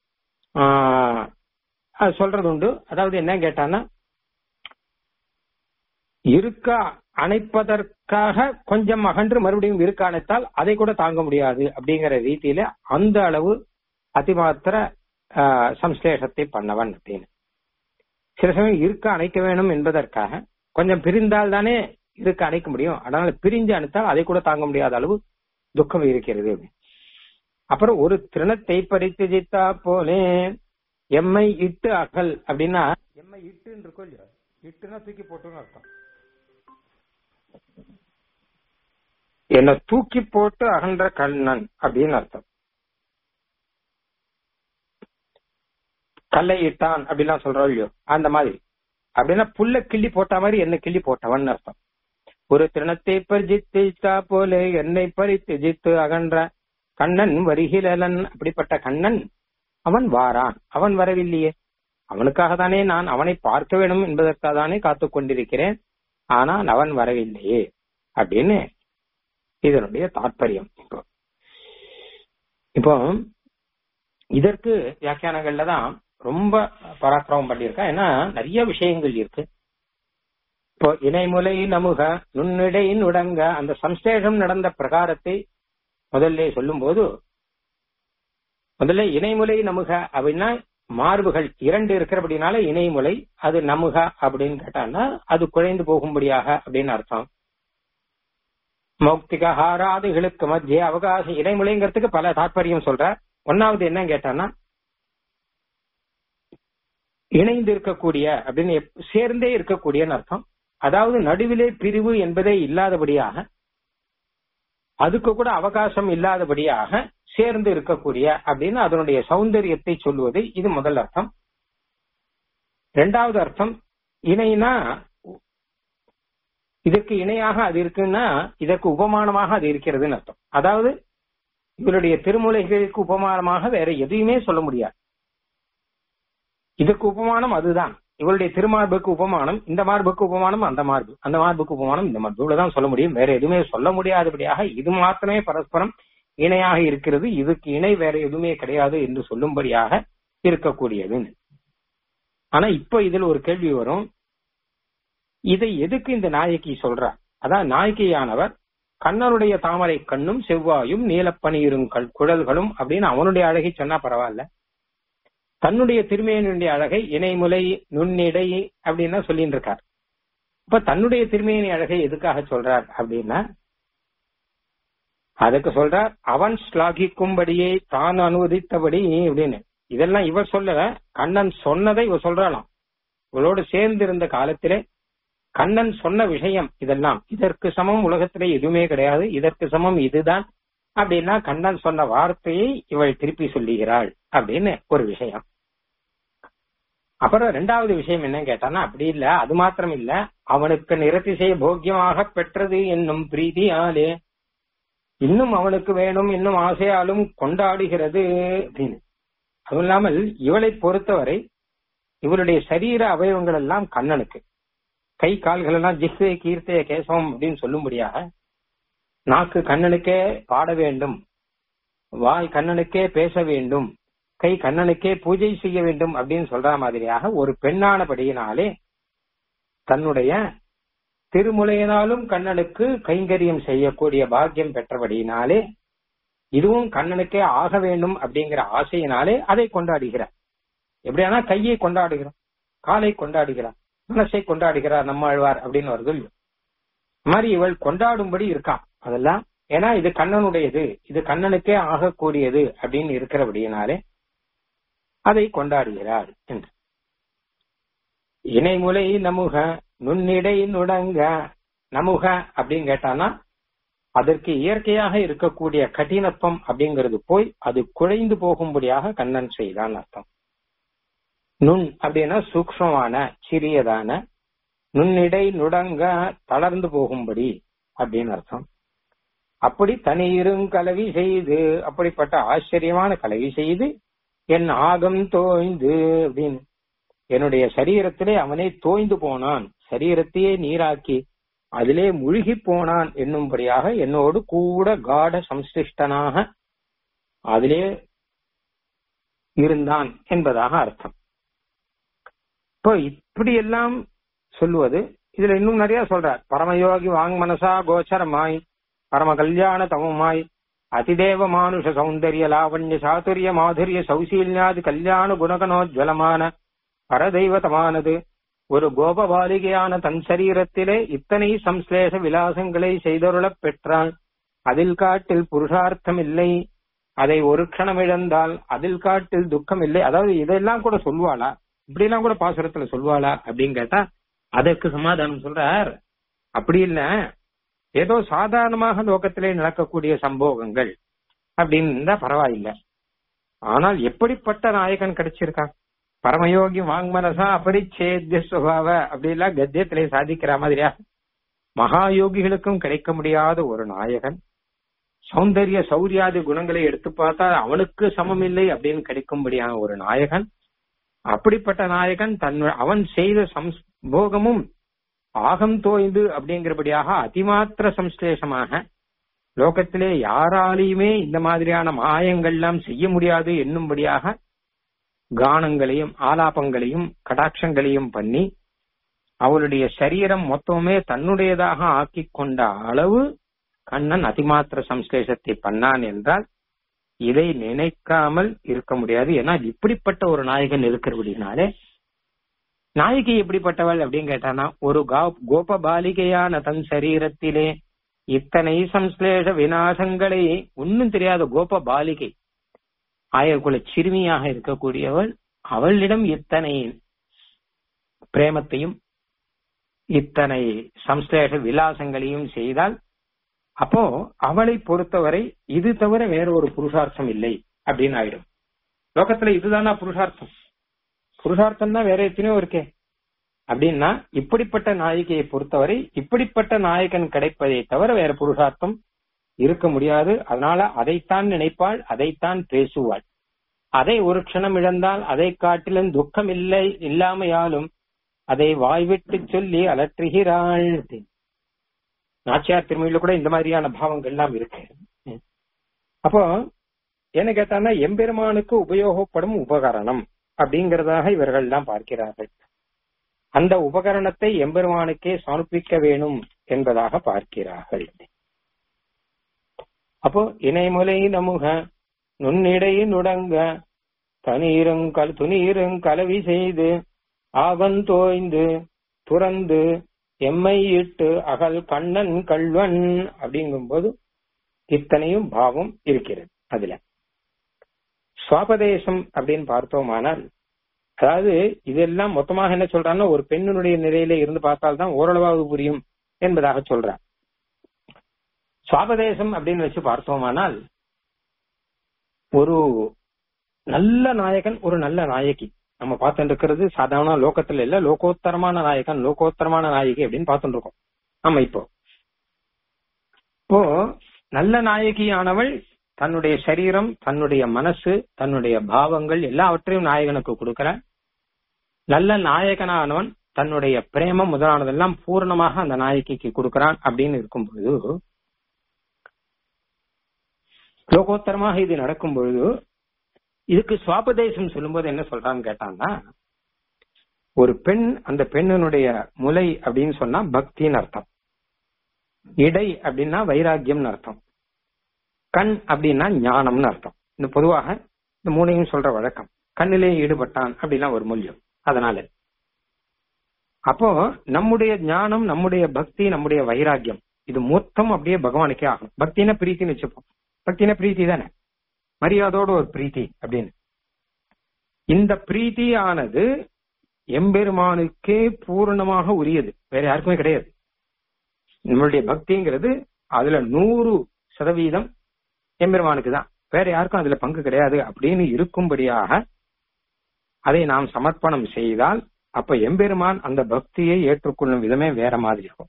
ஆஹ் சொல்றது உண்டு அதாவது என்ன கேட்டான்னா இருக்க அணைப்பதற்காக கொஞ்சம் அகன்று மறுபடியும் இருக்க அணைத்தால் அதை கூட தாங்க முடியாது அப்படிங்கிற ரீதியில அந்த அளவு அதிமாத்திர சம்ஸ்லேஷத்தை பண்ணவன் அப்படின்னு சில சமயம் இருக்க அணைக்க வேணும் என்பதற்காக கொஞ்சம் பிரிந்தால் தானே இருக்க அணைக்க முடியும் அதனால பிரிஞ்சு அணைத்தால் அதை கூட தாங்க முடியாத அளவு துக்கம் இருக்கிறது அப்புறம் ஒரு திருணத்தை பறித்து ஜித்தா போலே எம்மை இட்டு அகல் அப்படின்னா எம்மை இட்டுன்னு இருக்கோ இல்லையா இட்டுனா தூக்கி போட்டுன்னு அர்த்தம் என்ன தூக்கி போட்டு அகன்ற கண்ணன் அப்படின்னு அர்த்தம் கல்லை இட்டான் அப்படிலாம் சொல்றோம் இல்லையோ அந்த மாதிரி அப்படின்னா புல்ல கிள்ளி போட்ட மாதிரி என்ன கிள்ளி போட்டவன் அர்த்தம் ஒரு திருணத்தை பறித்து போல என்னை பறித்து ஜித்து அகன்ற கண்ணன் வருகிறலன் அப்படிப்பட்ட கண்ணன் அவன் வாரான் அவன் வரவில்லையே அவனுக்காக தானே நான் அவனை பார்க்க வேண்டும் என்பதற்காக தானே காத்து கொண்டிருக்கிறேன் ஆனால் அவன் வரவில்லையே அப்படின்னு இதனுடைய தாற்பயம் இப்போ இப்போ இதற்கு வியாக்கியானங்கள்ல தான் ரொம்ப பராக்கிரமம் பண்ணியிருக்கேன் ஏன்னா நிறைய விஷயங்கள் இருக்கு இப்போ இணைமுலை நமுக நுண்ணிடை நுடங்க அந்த சம்சேஷம் நடந்த பிரகாரத்தை முதல்ல சொல்லும் போது முதல்ல இணைமுலை நமுக அப்படின்னா மார்புகள் இரண்டு இருக்கிறபடினால இணைமுலை அது நமுக அப்படின்னு கேட்டான்னா அது குழைந்து போகும்படியாக அப்படின்னு அர்த்தம் மௌக்திக ஹாராதிகளுக்கு மத்திய அவகாச இடைமுலைங்கிறதுக்கு பல தாற்பயம் சொல்ற ஒன்னாவது என்ன கேட்டான்னா இணைந்து இருக்கக்கூடிய அப்படின்னு சேர்ந்தே இருக்கக்கூடியன்னு அர்த்தம் அதாவது நடுவிலே பிரிவு என்பதே இல்லாதபடியாக அதுக்கு கூட அவகாசம் இல்லாதபடியாக சேர்ந்து இருக்கக்கூடிய அப்படின்னு அதனுடைய சௌந்தரியத்தை சொல்லுவது இது முதல் அர்த்தம் இரண்டாவது அர்த்தம் இணைனா இதற்கு இணையாக அது இருக்குன்னா இதற்கு உபமானமாக அது இருக்கிறதுன்னு அர்த்தம் அதாவது இவருடைய திருமூலைகளுக்கு உபமானமாக வேற எதையுமே சொல்ல முடியாது இதற்கு உபமானம் அதுதான் இவருடைய திருமார்புக்கு உபமானம் இந்த மார்புக்கு உபமானம் அந்த மார்பு அந்த மார்புக்கு உபமானம் இந்த மார்பு இவ்வளவுதான் சொல்ல முடியும் வேற எதுவுமே சொல்ல முடியாதபடியாக இது மாத்திரமே பரஸ்பரம் இணையாக இருக்கிறது இதுக்கு இணை வேற எதுவுமே கிடையாது என்று சொல்லும்படியாக இருக்கக்கூடியது ஆனா இப்ப இதுல ஒரு கேள்வி வரும் இதை எதுக்கு இந்த நாயகி சொல்றார் அதான் நாயகியானவர் கண்ணனுடைய தாமரை கண்ணும் செவ்வாயும் நீலப்பனிரும் குழல்களும் அப்படின்னு அவனுடைய அழகை சொன்னா பரவாயில்ல தன்னுடைய திருமேனியுடைய அழகை இணைமுலை நுண்ணிடை அப்படின்னா சொல்லிட்டு இருக்கார் இப்ப தன்னுடைய திருமேனி அழகை எதுக்காக சொல்றார் அப்படின்னா அதுக்கு சொல்றார் அவன் ஸ்லாகிக்கும்படியே தான் அனுமதித்தபடி அப்படின்னு இதெல்லாம் இவர் சொல்லல கண்ணன் சொன்னதை இவர் சொல்றாளாம் இவளோடு சேர்ந்து இருந்த காலத்திலே கண்ணன் சொன்ன விஷயம் இதெல்லாம் இதற்கு சமம் உலகத்திலே எதுவுமே கிடையாது இதற்கு சமம் இதுதான் அப்படின்னா கண்ணன் சொன்ன வார்த்தையை இவள் திருப்பி சொல்லுகிறாள் அப்படின்னு ஒரு விஷயம் அப்புறம் ரெண்டாவது விஷயம் என்ன கேட்டானா அப்படி இல்ல அது மாத்திரம் இல்ல அவனுக்கு நிறத்திசை போக்கியமாக பெற்றது என்னும் பிரீதியாலே இன்னும் அவனுக்கு வேணும் இன்னும் ஆசையாலும் கொண்டாடுகிறது அப்படின்னு அதுவும் இல்லாமல் இவளை பொறுத்தவரை இவருடைய சரீர அவயவங்கள் எல்லாம் கண்ணனுக்கு கை கால்கள் எல்லாம் ஜிஹ்வே கீர்த்தய கேசவம் அப்படின்னு சொல்லும்படியாக நாக்கு கண்ணனுக்கே பாட வேண்டும் வாய் கண்ணனுக்கே பேச வேண்டும் கை கண்ணனுக்கே பூஜை செய்ய வேண்டும் அப்படின்னு சொல்ற மாதிரியாக ஒரு பெண்ணானபடியினாலே தன்னுடைய திருமுலையினாலும் கண்ணனுக்கு கைங்கரியம் செய்யக்கூடிய பாக்கியம் பெற்றபடியினாலே இதுவும் கண்ணனுக்கே ஆக வேண்டும் அப்படிங்கிற ஆசையினாலே அதை கொண்டாடுகிறார் எப்படியானா கையை கொண்டாடுகிறோம் காலை கொண்டாடுகிறார் மனசை கொண்டாடுகிறார் நம்மாழ்வார் அப்படின்னு வருது இல்லையோ மாதிரி இவள் கொண்டாடும்படி இருக்கான் அதெல்லாம் ஏன்னா இது கண்ணனுடையது இது கண்ணனுக்கே ஆகக்கூடியது அப்படின்னு இருக்கிறபடியினாலே அதை கொண்டாடுகிறாள் என்று இணைமுலை நமுக நுண்ணிடை நுடங்க நமுக அப்படின்னு கேட்டானா அதற்கு இயற்கையாக இருக்கக்கூடிய கடினத்துவம் அப்படிங்கிறது போய் அது குழைந்து போகும்படியாக கண்ணன் செய்தான் அர்த்தம் நுண் அப்படின்னா சூக்மமான சிறியதான நுண்ணிடை நுடங்க தளர்ந்து போகும்படி அப்படின்னு அர்த்தம் அப்படி தனியிரும் கலவி செய்து அப்படிப்பட்ட ஆச்சரியமான கலவி செய்து என் ஆகம் தோய்ந்து அப்படின்னு என்னுடைய சரீரத்திலே அவனே தோய்ந்து போனான் சரீரத்தையே நீராக்கி அதிலே முழுகி போனான் என்னும்படியாக என்னோடு கூட காட சம்சிருஷ்டனாக அதிலே இருந்தான் என்பதாக அர்த்தம் இப்போ இப்படி எல்லாம் சொல்லுவது இதுல இன்னும் நிறைய சொல்றார் பரமயோகி வாங் மனசா கோச்சரமாய் பரம கல்யாண தமமாய் அதிதேவ மானுஷ சௌந்தரிய லாவண்ய சாதுரிய மாதுரிய சௌசீல்யாதி கல்யாண குணகனோஜ்வலமான பரதெய்வதமானது ஒரு கோபபாலிகையான தன் சரீரத்திலே இத்தனை சம்ஸ்லேஷ விலாசங்களை செய்தருளப் பெற்றான் அதில் காட்டில் புருஷார்த்தம் இல்லை அதை ஒரு க்ஷணம் இழந்தால் அதில் காட்டில் துக்கம் இல்லை அதாவது இதெல்லாம் கூட சொல்லுவாளா இப்படி எல்லாம் கூட பாசுரத்துல சொல்லுவாளா அப்படின்னு கேட்டா அதற்கு சமாதானம் சொல்றார் அப்படி இல்ல ஏதோ சாதாரணமாக லோகத்திலே நடக்கக்கூடிய சம்போகங்கள் அப்படின்னு இருந்தா பரவாயில்ல ஆனால் எப்படிப்பட்ட நாயகன் கிடைச்சிருக்கான் பரமயோகி வாங்மனசா அபரிச்சேத்திய சுபாவ அப்படிலாம் கத்தியத்திலே சாதிக்கிற மாதிரியா மகாயோகிகளுக்கும் கிடைக்க முடியாத ஒரு நாயகன் சௌந்தரிய சௌரியாதி குணங்களை எடுத்து பார்த்தா அவனுக்கு சமம் இல்லை அப்படின்னு கிடைக்கும்படியான ஒரு நாயகன் அப்படிப்பட்ட நாயகன் தன் அவன் செய்த சம்போகமும் ஆகம் தோய்ந்து அப்படிங்கிறபடியாக அதிமாத்திர சம்ஸ்லேஷமாக லோகத்திலே யாராலையுமே இந்த மாதிரியான மாயங்கள்லாம் செய்ய முடியாது என்னும்படியாக கானங்களையும் ஆலாபங்களையும் கடாட்சங்களையும் பண்ணி அவளுடைய சரீரம் மொத்தமே தன்னுடையதாக ஆக்கிக் கொண்ட அளவு கண்ணன் அதிமாத்திர சம்ஸ்லேஷத்தை பண்ணான் என்றால் இதை நினைக்காமல் இருக்க முடியாது ஏன்னா இப்படிப்பட்ட ஒரு நாயகன் இருக்கிறபடினாலே நாயகி எப்படிப்பட்டவள் அப்படின்னு கேட்டானா ஒரு கோப பாலிகையான தன் சரீரத்திலே இத்தனை சம்ஸ்லேஷ விநாசங்களை ஒன்னும் தெரியாத கோப பாலிகை ஆயக்குல சிறுமியாக இருக்கக்கூடியவள் அவளிடம் இத்தனை பிரேமத்தையும் இத்தனை சம்ஸ்லேஷ விலாசங்களையும் செய்தால் அப்போ அவளை பொறுத்தவரை இது தவிர வேற ஒரு புருஷார்த்தம் இல்லை அப்படின்னு ஆயிடும் லோகத்துல இதுதானா புருஷார்த்தம் புருஷார்த்தம் தான் வேற எத்தனையோ இருக்கே அப்படின்னா இப்படிப்பட்ட நாயிகையை பொறுத்தவரை இப்படிப்பட்ட நாயகன் கிடைப்பதை தவிர வேற புருஷார்த்தம் இருக்க முடியாது அதனால அதைத்தான் நினைப்பாள் அதைத்தான் பேசுவாள் அதை ஒரு க்ஷணம் இழந்தால் அதை காட்டிலும் துக்கம் இல்லை இல்லாமையாலும் அதை வாய்விட்டு சொல்லி அலற்றுகிறாள் நாச்சியார் திருமொழியில கூட இந்த மாதிரியான பாவங்கள் எல்லாம் இருக்கு அப்போ என்ன கேட்டான்னா எம்பெருமானுக்கு உபயோகப்படும் உபகரணம் அப்படிங்கறதாக இவர்கள் எல்லாம் பார்க்கிறார்கள் அந்த உபகரணத்தை எம்பெருமானுக்கே சமர்ப்பிக்க வேணும் என்பதாக பார்க்கிறார்கள் அப்போ இணைமுலை நமுக நுண்ணிடை நுடங்க தனீருங்கல் துணீருங் கலவி செய்து ஆவன் தோய்ந்து துறந்து எம்மை இட்டு அகல் கண்ணன் கல்வன் அப்படிங்கும்போது இத்தனையும் பாவம் இருக்கிறது அதுல சுவாபதேசம் அப்படின்னு பார்த்தோமானால் அதாவது இதெல்லாம் மொத்தமாக என்ன சொல்றான்னா ஒரு பெண்ணினுடைய நிலையில இருந்து பார்த்தால்தான் ஓரளவாவது புரியும் என்பதாக சொல்றார் சுவாபதேசம் அப்படின்னு வச்சு பார்த்தோமானால் ஒரு நல்ல நாயகன் ஒரு நல்ல நாயகி நம்ம பார்த்துட்டு இருக்கிறது சாதாரண லோகத்துல இல்ல லோகோத்தரமான நாயகன் லோகோத்தரமான நாயகி அப்படின்னு பார்த்துட்டு இருக்கோம் ஆமா இப்போ இப்போ நல்ல நாயகியானவள் தன்னுடைய சரீரம் தன்னுடைய மனசு தன்னுடைய பாவங்கள் எல்லாவற்றையும் நாயகனுக்கு கொடுக்கிறான் நல்ல நாயகனானவன் தன்னுடைய பிரேமம் முதலானதெல்லாம் பூர்ணமாக அந்த நாயகிக்கு கொடுக்கிறான் அப்படின்னு இருக்கும்பொழுது லோகோத்தரமாக இது நடக்கும் பொழுது இதுக்கு சுவாபதேசம் சொல்லும்போது என்ன சொல்றான்னு கேட்டாங்கன்னா ஒரு பெண் அந்த பெண்ணினுடைய முலை அப்படின்னு சொன்னா பக்தின்னு அர்த்தம் இடை அப்படின்னா வைராக்கியம்னு அர்த்தம் கண் அப்படின்னா ஞானம்னு அர்த்தம் இந்த பொதுவாக இந்த மூணையும் சொல்ற வழக்கம் கண்ணிலே ஈடுபட்டான் அப்படின்னா ஒரு மூலியம் அதனால அப்போ நம்முடைய ஞானம் நம்முடைய பக்தி நம்முடைய வைராக்கியம் இது மொத்தம் அப்படியே பகவானுக்கே ஆகணும் பக்தினா பிரீத்தின்னு வச்சுப்போம் பக்தினா பிரீத்தி தானே மரியாதோட ஒரு பிரீத்தி அப்படின்னு இந்த பிரீத்தியானது எம்பெருமானுக்கே பூர்ணமாக உரியது வேற யாருக்குமே கிடையாது நம்மளுடைய பக்திங்கிறது அதுல நூறு சதவீதம் எம்பெருமானுக்கு தான் வேற யாருக்கும் அதுல பங்கு கிடையாது அப்படின்னு இருக்கும்படியாக அதை நாம் சமர்ப்பணம் செய்தால் அப்ப எம்பெருமான் அந்த பக்தியை ஏற்றுக்கொள்ளும் விதமே வேற மாதிரி இருக்கும்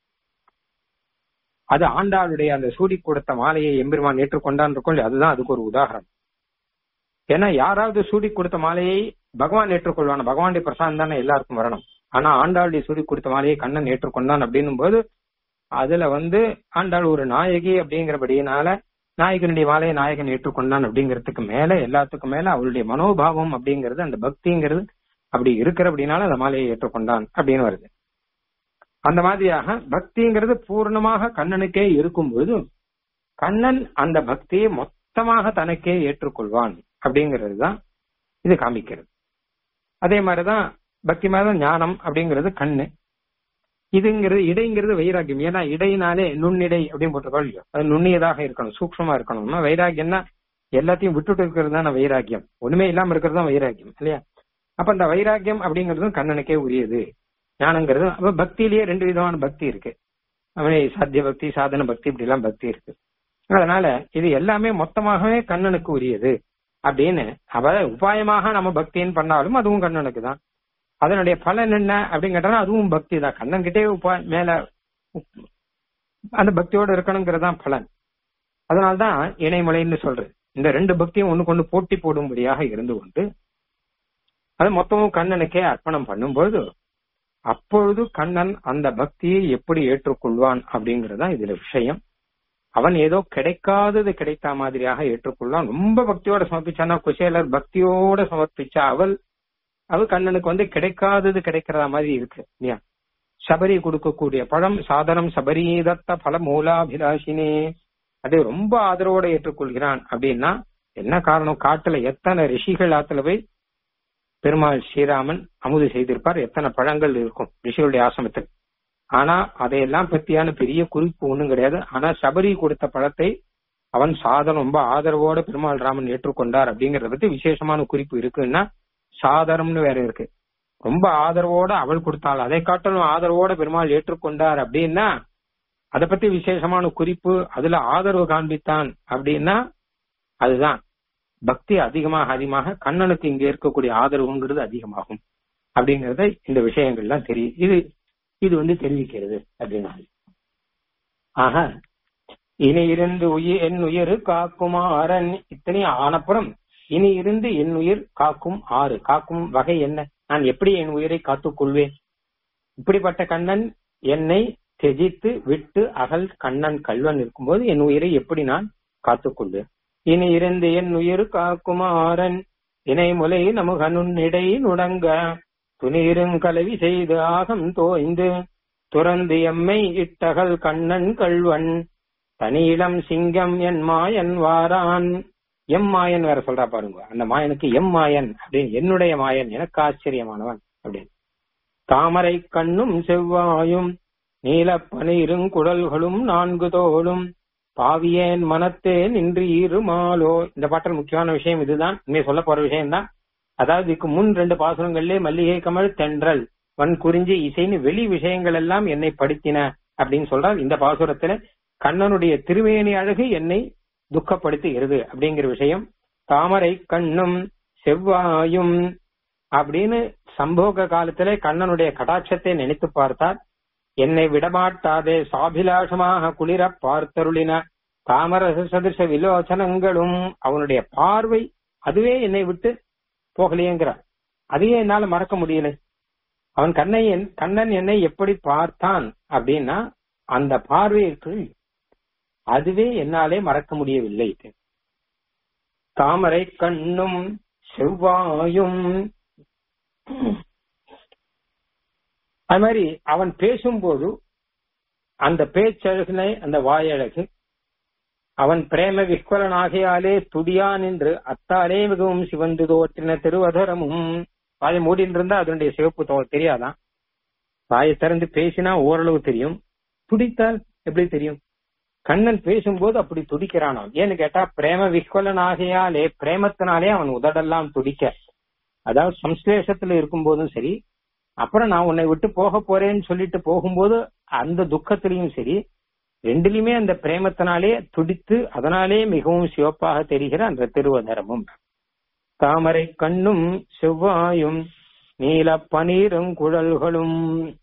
அது ஆண்டாளுடைய அந்த சூடி கொடுத்த மாலையை எம்பெருமான் ஏற்றுக்கொண்டான் இருக்கும் அதுதான் அதுக்கு ஒரு உதாரணம் ஏன்னா யாராவது சூடி கொடுத்த மாலையை பகவான் ஏற்றுக்கொள்வான பகவானுடைய பிரசாதம் தானே எல்லாருக்கும் வரணும் ஆனா ஆண்டாளுடைய சூடி கொடுத்த மாலையை கண்ணன் ஏற்றுக்கொண்டான் அப்படின்னும் போது அதுல வந்து ஆண்டாள் ஒரு நாயகி அப்படிங்கிறபடியினால நாயகனுடைய மாலையை நாயகன் ஏற்றுக்கொண்டான் அப்படிங்கிறதுக்கு மேல எல்லாத்துக்கும் மேல அவளுடைய மனோபாவம் அப்படிங்கிறது அந்த பக்திங்கிறது அப்படி இருக்கிற அப்படின்னால அந்த மாலையை ஏற்றுக்கொண்டான் அப்படின்னு வருது அந்த மாதிரியாக பக்திங்கிறது பூர்ணமாக கண்ணனுக்கே இருக்கும்போது கண்ணன் அந்த பக்தியை மொத்தமாக தனக்கே ஏற்றுக்கொள்வான் அப்படிங்கிறது தான் இது காமிக்கிறது அதே மாதிரிதான் பக்தி மாதிரி ஞானம் அப்படிங்கிறது கண்ணு இதுங்கிறது இடைங்கிறது வைராக்கியம் ஏன்னா இடையினாலே நுண்ணிடை அப்படின்னு போட்டிருக்கோம் இல்லையோ அது நுண்ணியதாக இருக்கணும் சூக்ஷமா இருக்கணும்னா வைராக்கியம்னா எல்லாத்தையும் விட்டுட்டு இருக்கிறது தான் வைராக்கியம் ஒண்ணுமே இல்லாம இருக்கிறது தான் வைராக்கியம் இல்லையா அப்ப அந்த வைராக்கியம் அப்படிங்கிறதும் கண்ணனுக்கே உரியது ஞானங்கிறது அப்ப பக்தியிலேயே ரெண்டு விதமான பக்தி இருக்கு அவனே சாத்திய பக்தி சாதன பக்தி இப்படி எல்லாம் பக்தி இருக்கு அதனால இது எல்லாமே மொத்தமாகவே கண்ணனுக்கு உரியது அப்படின்னு அவ உபாயமாக நம்ம பக்தின்னு பண்ணாலும் அதுவும் கண்ணனுக்கு தான் அதனுடைய பலன் என்ன அப்படின்னு கேட்டா அதுவும் பக்தி தான் கண்ணன் கிட்டே உபா மேல அந்த பக்தியோட இருக்கணுங்கிறதான் பலன் அதனால்தான் இணைமலைன்னு சொல்றது இந்த ரெண்டு பக்தியும் ஒண்ணுக்கு ஒண்ணு போட்டி போடும்படியாக இருந்து கொண்டு அது மொத்தமும் கண்ணனுக்கே அர்ப்பணம் பண்ணும்போது அப்பொழுது கண்ணன் அந்த பக்தியை எப்படி ஏற்றுக்கொள்வான் அப்படிங்கறதுதான் இதுல விஷயம் அவன் ஏதோ கிடைக்காதது கிடைத்த மாதிரியாக ஏற்றுக்கொள்வான் ரொம்ப பக்தியோட சமர்ப்பிச்சானா குசேலர் பக்தியோட சமர்ப்பிச்சா அவள் அவள் கண்ணனுக்கு வந்து கிடைக்காதது கிடைக்கிறதா மாதிரி இருக்கு இல்லையா சபரி கொடுக்கக்கூடிய பழம் சாதனம் சபரீதத்த பல மூலாபிலாஷினே அதை ரொம்ப ஆதரவோட ஏற்றுக்கொள்கிறான் அப்படின்னா என்ன காரணம் காட்டுல எத்தனை ரிஷிகள் ஆத்துல போய் பெருமாள் ஸ்ரீராமன் அமுது செய்திருப்பார் எத்தனை பழங்கள் இருக்கும் ரிஷிகளுடைய ஆசிரமத்தில் ஆனா அதையெல்லாம் பத்தியான பெரிய குறிப்பு ஒண்ணும் கிடையாது ஆனா சபரி கொடுத்த பழத்தை அவன் சாதனம் ரொம்ப ஆதரவோட பெருமாள் ராமன் ஏற்றுக்கொண்டார் அப்படிங்கறத பத்தி விசேஷமான குறிப்பு இருக்குன்னா சாதனம்னு வேற இருக்கு ரொம்ப ஆதரவோட அவள் கொடுத்தாள் அதை காட்டிலும் ஆதரவோட பெருமாள் ஏற்றுக்கொண்டார் அப்படின்னா அதை பத்தி விசேஷமான குறிப்பு அதுல ஆதரவு காண்பித்தான் அப்படின்னா அதுதான் பக்தி அதிகமாக அதிகமாக கண்ணனுக்கு இங்க இருக்கக்கூடிய ஆதரவுங்கிறது அதிகமாகும் அப்படிங்கறத இந்த விஷயங்கள்லாம் தெரியும் இது இது வந்து தெரிவிக்கிறது அப்படின்னா ஆக இனி இருந்து உயிர் என் உயிர் காக்குமாறன் இத்தனை ஆனப்புறம் இனி இருந்து என் உயிர் காக்கும் ஆறு காக்கும் வகை என்ன நான் எப்படி என் உயிரை காத்துக் கொள்வேன் இப்படிப்பட்ட கண்ணன் என்னை தெஜித்து விட்டு அகல் கண்ணன் கல்வன் இருக்கும்போது என் உயிரை எப்படி நான் காத்துக்கொள்வேன் இனி இருந்து என் உயிர் காக்குமாறன் இணை முலை நமுகனுன்னிடை நுடங்க துணிரும் கலவி செய்து ஆகம் தோய்ந்து துறந்து எம்மை இட்டகல் கண்ணன் கல்வன் தனியிடம் சிங்கம் என் மாயன் வாரான் எம் மாயன் வேற சொல்றா பாருங்க அந்த மாயனுக்கு எம் மாயன் அப்படின்னு என்னுடைய மாயன் எனக்கு ஆச்சரியமானவன் அப்படின்னு தாமரை கண்ணும் செவ்வாயும் நீலப்பனீரும் குடல்களும் நான்கு தோளும் பாவியேன் மனத்தே நின்று இருமாலோ இந்த பாட்டில் முக்கியமான விஷயம் இதுதான் இனிமே சொல்ல போற விஷயம் தான் அதாவது இதுக்கு முன் ரெண்டு பாசுரங்கள்லே மல்லிகை கமல் தென்றல் வன் குறிஞ்சி இசைன்னு வெளி விஷயங்கள் எல்லாம் என்னை படுத்தின அப்படின்னு சொல்றார் இந்த பாசுரத்துல கண்ணனுடைய திருவேணி அழகு என்னை துக்கப்படுத்துகிறது அப்படிங்கிற விஷயம் தாமரை கண்ணும் செவ்வாயும் அப்படின்னு சம்போக காலத்திலே கண்ணனுடைய கடாட்சத்தை நினைத்து பார்த்தார் என்னை விடமாட்டாதே சாபிலாஷமாக குளிர பார்த்தருளின தாமரச சதிர்ஷ விலோச்சனங்களும் அவனுடைய பார்வை அதுவே என்னை விட்டு போகலையேங்கிறார் அதையே என்னால மறக்க முடியல அவன் கண்ணை கண்ணன் என்னை எப்படி பார்த்தான் அப்படின்னா அந்த பார்வைக்கு அதுவே என்னாலே மறக்க முடியவில்லை தாமரை கண்ணும் செவ்வாயும் அது மாதிரி அவன் பேசும்போது அந்த பேச்சழகினை அந்த வாயழகு அவன் பிரேம விஸ்வலன் ஆகையாலே துடியான் என்று அத்தாலே மிகவும் சிவந்து தோற்றின திருவதரமும் வாயை மூடின்னு இருந்தா அதனுடைய சிவப்பு தோ தெரியாதான் வாயை திறந்து பேசினா ஓரளவு தெரியும் துடித்தால் எப்படி தெரியும் கண்ணன் பேசும்போது அப்படி துடிக்கிறானாம் ஏன்னு கேட்டா பிரேம விஸ்வலன் ஆகையாலே பிரேமத்தினாலே அவன் உதடெல்லாம் துடிக்க அதாவது சம்ஸ்லேஷத்துல இருக்கும் போதும் சரி அப்புறம் நான் உன்னை விட்டு போக போறேன்னு சொல்லிட்டு போகும்போது அந்த துக்கத்திலையும் சரி ரெண்டுலயுமே அந்த பிரேமத்தினாலே துடித்து அதனாலே மிகவும் சிவப்பாக தெரிகிற அந்த திருவதரமும் தாமரை கண்ணும் செவ்வாயும் நீல பனீரும் குழல்களும்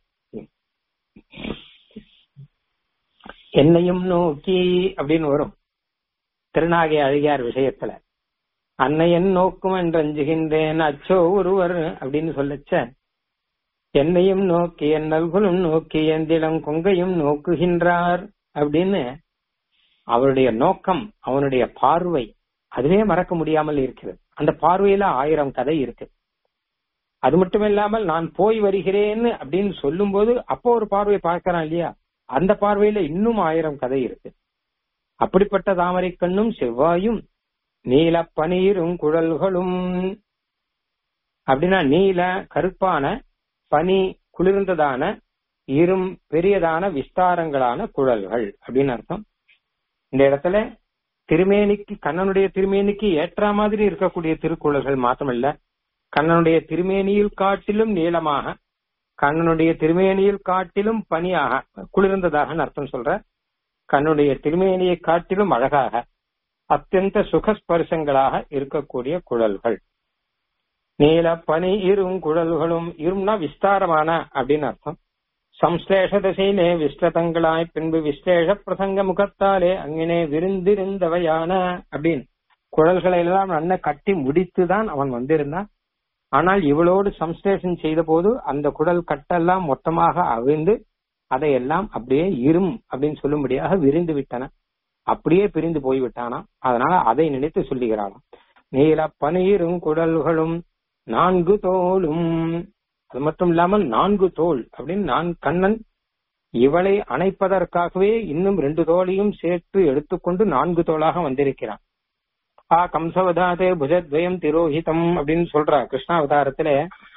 என்னையும் நோக்கி அப்படின்னு வரும் திருநாகை அழகியார் விஷயத்துல அன்னையன் நோக்கும் என்று அஞ்சுகின்றேன் அச்சோ ஒருவர் அப்படின்னு சொல்லச்ச என்னையும் நோக்கி என் நல்குலும் நோக்கி எந்திலம் கொங்கையும் நோக்குகின்றார் அப்படின்னு அவருடைய நோக்கம் அவனுடைய பார்வை அதுவே மறக்க முடியாமல் இருக்கிறது அந்த பார்வையில ஆயிரம் கதை இருக்கு அது மட்டும் இல்லாமல் நான் போய் வருகிறேன்னு அப்படின்னு சொல்லும் போது அப்போ ஒரு பார்வை பார்க்கறான் இல்லையா அந்த பார்வையில இன்னும் ஆயிரம் கதை இருக்கு அப்படிப்பட்ட தாமரை கண்ணும் செவ்வாயும் நீல பனீரும் குழல்களும் அப்படின்னா நீல கருப்பான பனி குளிர்ந்ததான இரும் பெரியதான விஸ்தாரங்களான குழல்கள் அப்படின்னு அர்த்தம் இந்த இடத்துல திருமேனிக்கு கண்ணனுடைய திருமேனிக்கு ஏற்ற மாதிரி இருக்கக்கூடிய திருக்குறள்கள் மாத்திரமல்ல கண்ணனுடைய திருமேனியில் காட்டிலும் நீளமாக கண்ணனுடைய திருமேனியில் காட்டிலும் பனியாக குளிர்ந்ததாக அர்த்தம் சொல்ற கண்ணுடைய திருமேனியை காட்டிலும் அழகாக அத்தியந்த சுகஸ்பர்சங்களாக இருக்கக்கூடிய குழல்கள் நீல பனி இரும் குழல்களும் இரும்னா விஸ்தாரமான அப்படின்னு அர்த்தம் சம்ஸ்லேஷ திசையிலே விஸ்லதங்களாய் பின்பு விஸ்லேஷ பிரசங்க முகத்தாலே அங்கினே விருந்திருந்தவையான அப்படின்னு குழல்களை எல்லாம் நன்ன கட்டி முடித்துதான் அவன் வந்திருந்தான் ஆனால் இவளோடு சம்ஸ்லேஷன் செய்த போது அந்த குடல் கட்டெல்லாம் மொத்தமாக அவிழ்ந்து அதையெல்லாம் அப்படியே இரும் அப்படின்னு சொல்லும்படியாக விரிந்து விட்டன அப்படியே பிரிந்து போய்விட்டானா அதனால அதை நினைத்து சொல்லுகிறாளாம் நீல பனீரும் குடல்களும் நான்கு தோளும் அது மட்டும் இல்லாமல் நான்கு தோல் அப்படின்னு நான் கண்ணன் இவளை அணைப்பதற்காகவே இன்னும் ரெண்டு தோளையும் சேர்த்து எடுத்துக்கொண்டு நான்கு தோளாக வந்திருக்கிறான் ஆ கம்சவதாதே புஜத்வயம் திரோஹிதம் அப்படின்னு சொல்றா கிருஷ்ணாவதாரத்துல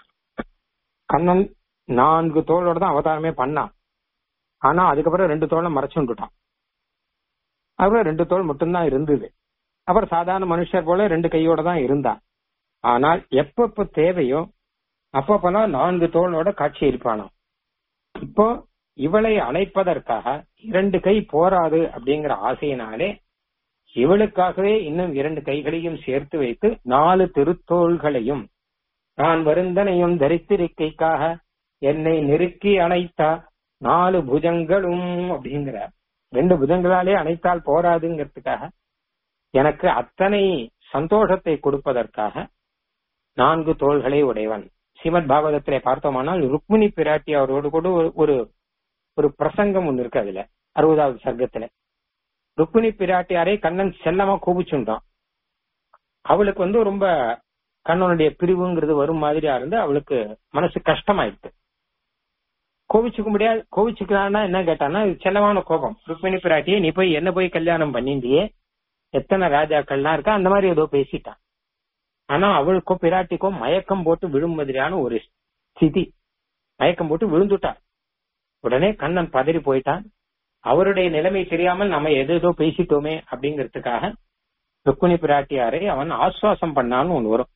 கண்ணன் நான்கு தோளோட தான் அவதாரமே பண்ணான் ஆனா அதுக்கப்புறம் ரெண்டு தோலை மறைச்சு விட்டுட்டான் அப்புறம் ரெண்டு தோல் மட்டும்தான் இருந்தது அப்புறம் சாதாரண மனுஷர் போல ரெண்டு கையோட தான் இருந்தான் ஆனால் எப்பப்ப தேவையோ அப்பப்பெல்லாம் நான்கு தோளோட காட்சி இருப்பானாம் இப்போ இவளை அணைப்பதற்காக இரண்டு கை போராது அப்படிங்கிற ஆசையினாலே இவளுக்காகவே இன்னும் இரண்டு கைகளையும் சேர்த்து வைத்து நாலு திருத்தோள்களையும் நான் வருந்தனையும் தரித்திருக்கைக்காக என்னை நெருக்கி அணைத்த நாலு புஜங்களும் அப்படிங்கிற ரெண்டு புஜங்களாலே அணைத்தால் போராதுங்கிறதுக்காக எனக்கு அத்தனை சந்தோஷத்தை கொடுப்பதற்காக நான்கு தோள்களை உடையவன் ஸ்ரீமத் பாகவதத்திலே பார்த்தோமானால் ருக்மிணி பிராட்டி அவரோடு கூட ஒரு ஒரு பிரசங்கம் ஒண்ணு இருக்கு அதுல அறுபதாவது சர்க்கத்துல ருக்மிணி பிராட்டியாரே கண்ணன் செல்லமா கோபிச்சுட்டான் அவளுக்கு வந்து ரொம்ப கண்ணனுடைய பிரிவுங்கிறது வரும் மாதிரியா இருந்து அவளுக்கு மனசு கஷ்டமாயிடுது கோவிச்சுக்க முடியாது கோவிச்சுக்கலான்னா என்ன கேட்டான்னா இது செல்லமான கோபம் ருக்மிணி பிராட்டியே நீ போய் என்ன போய் கல்யாணம் பண்ணிந்தியே எத்தனை ராஜாக்கள்லாம் இருக்கா அந்த மாதிரி ஏதோ பேசிட்டான் ஆனா அவளுக்கோ பிராட்டிக்கோ மயக்கம் போட்டு விழும் மாதிரியான ஒரு ஸ்திதி மயக்கம் போட்டு விழுந்துட்டார் உடனே கண்ணன் பதறி போயிட்டான் அவருடைய நிலைமை தெரியாமல் நம்ம எது ஏதோ பேசிட்டோமே அப்படிங்கிறதுக்காக ருக்குனி பிராட்டியாரை அவன் ஆஸ்வாசம் பண்ணான்னு ஒண்ணு வரும்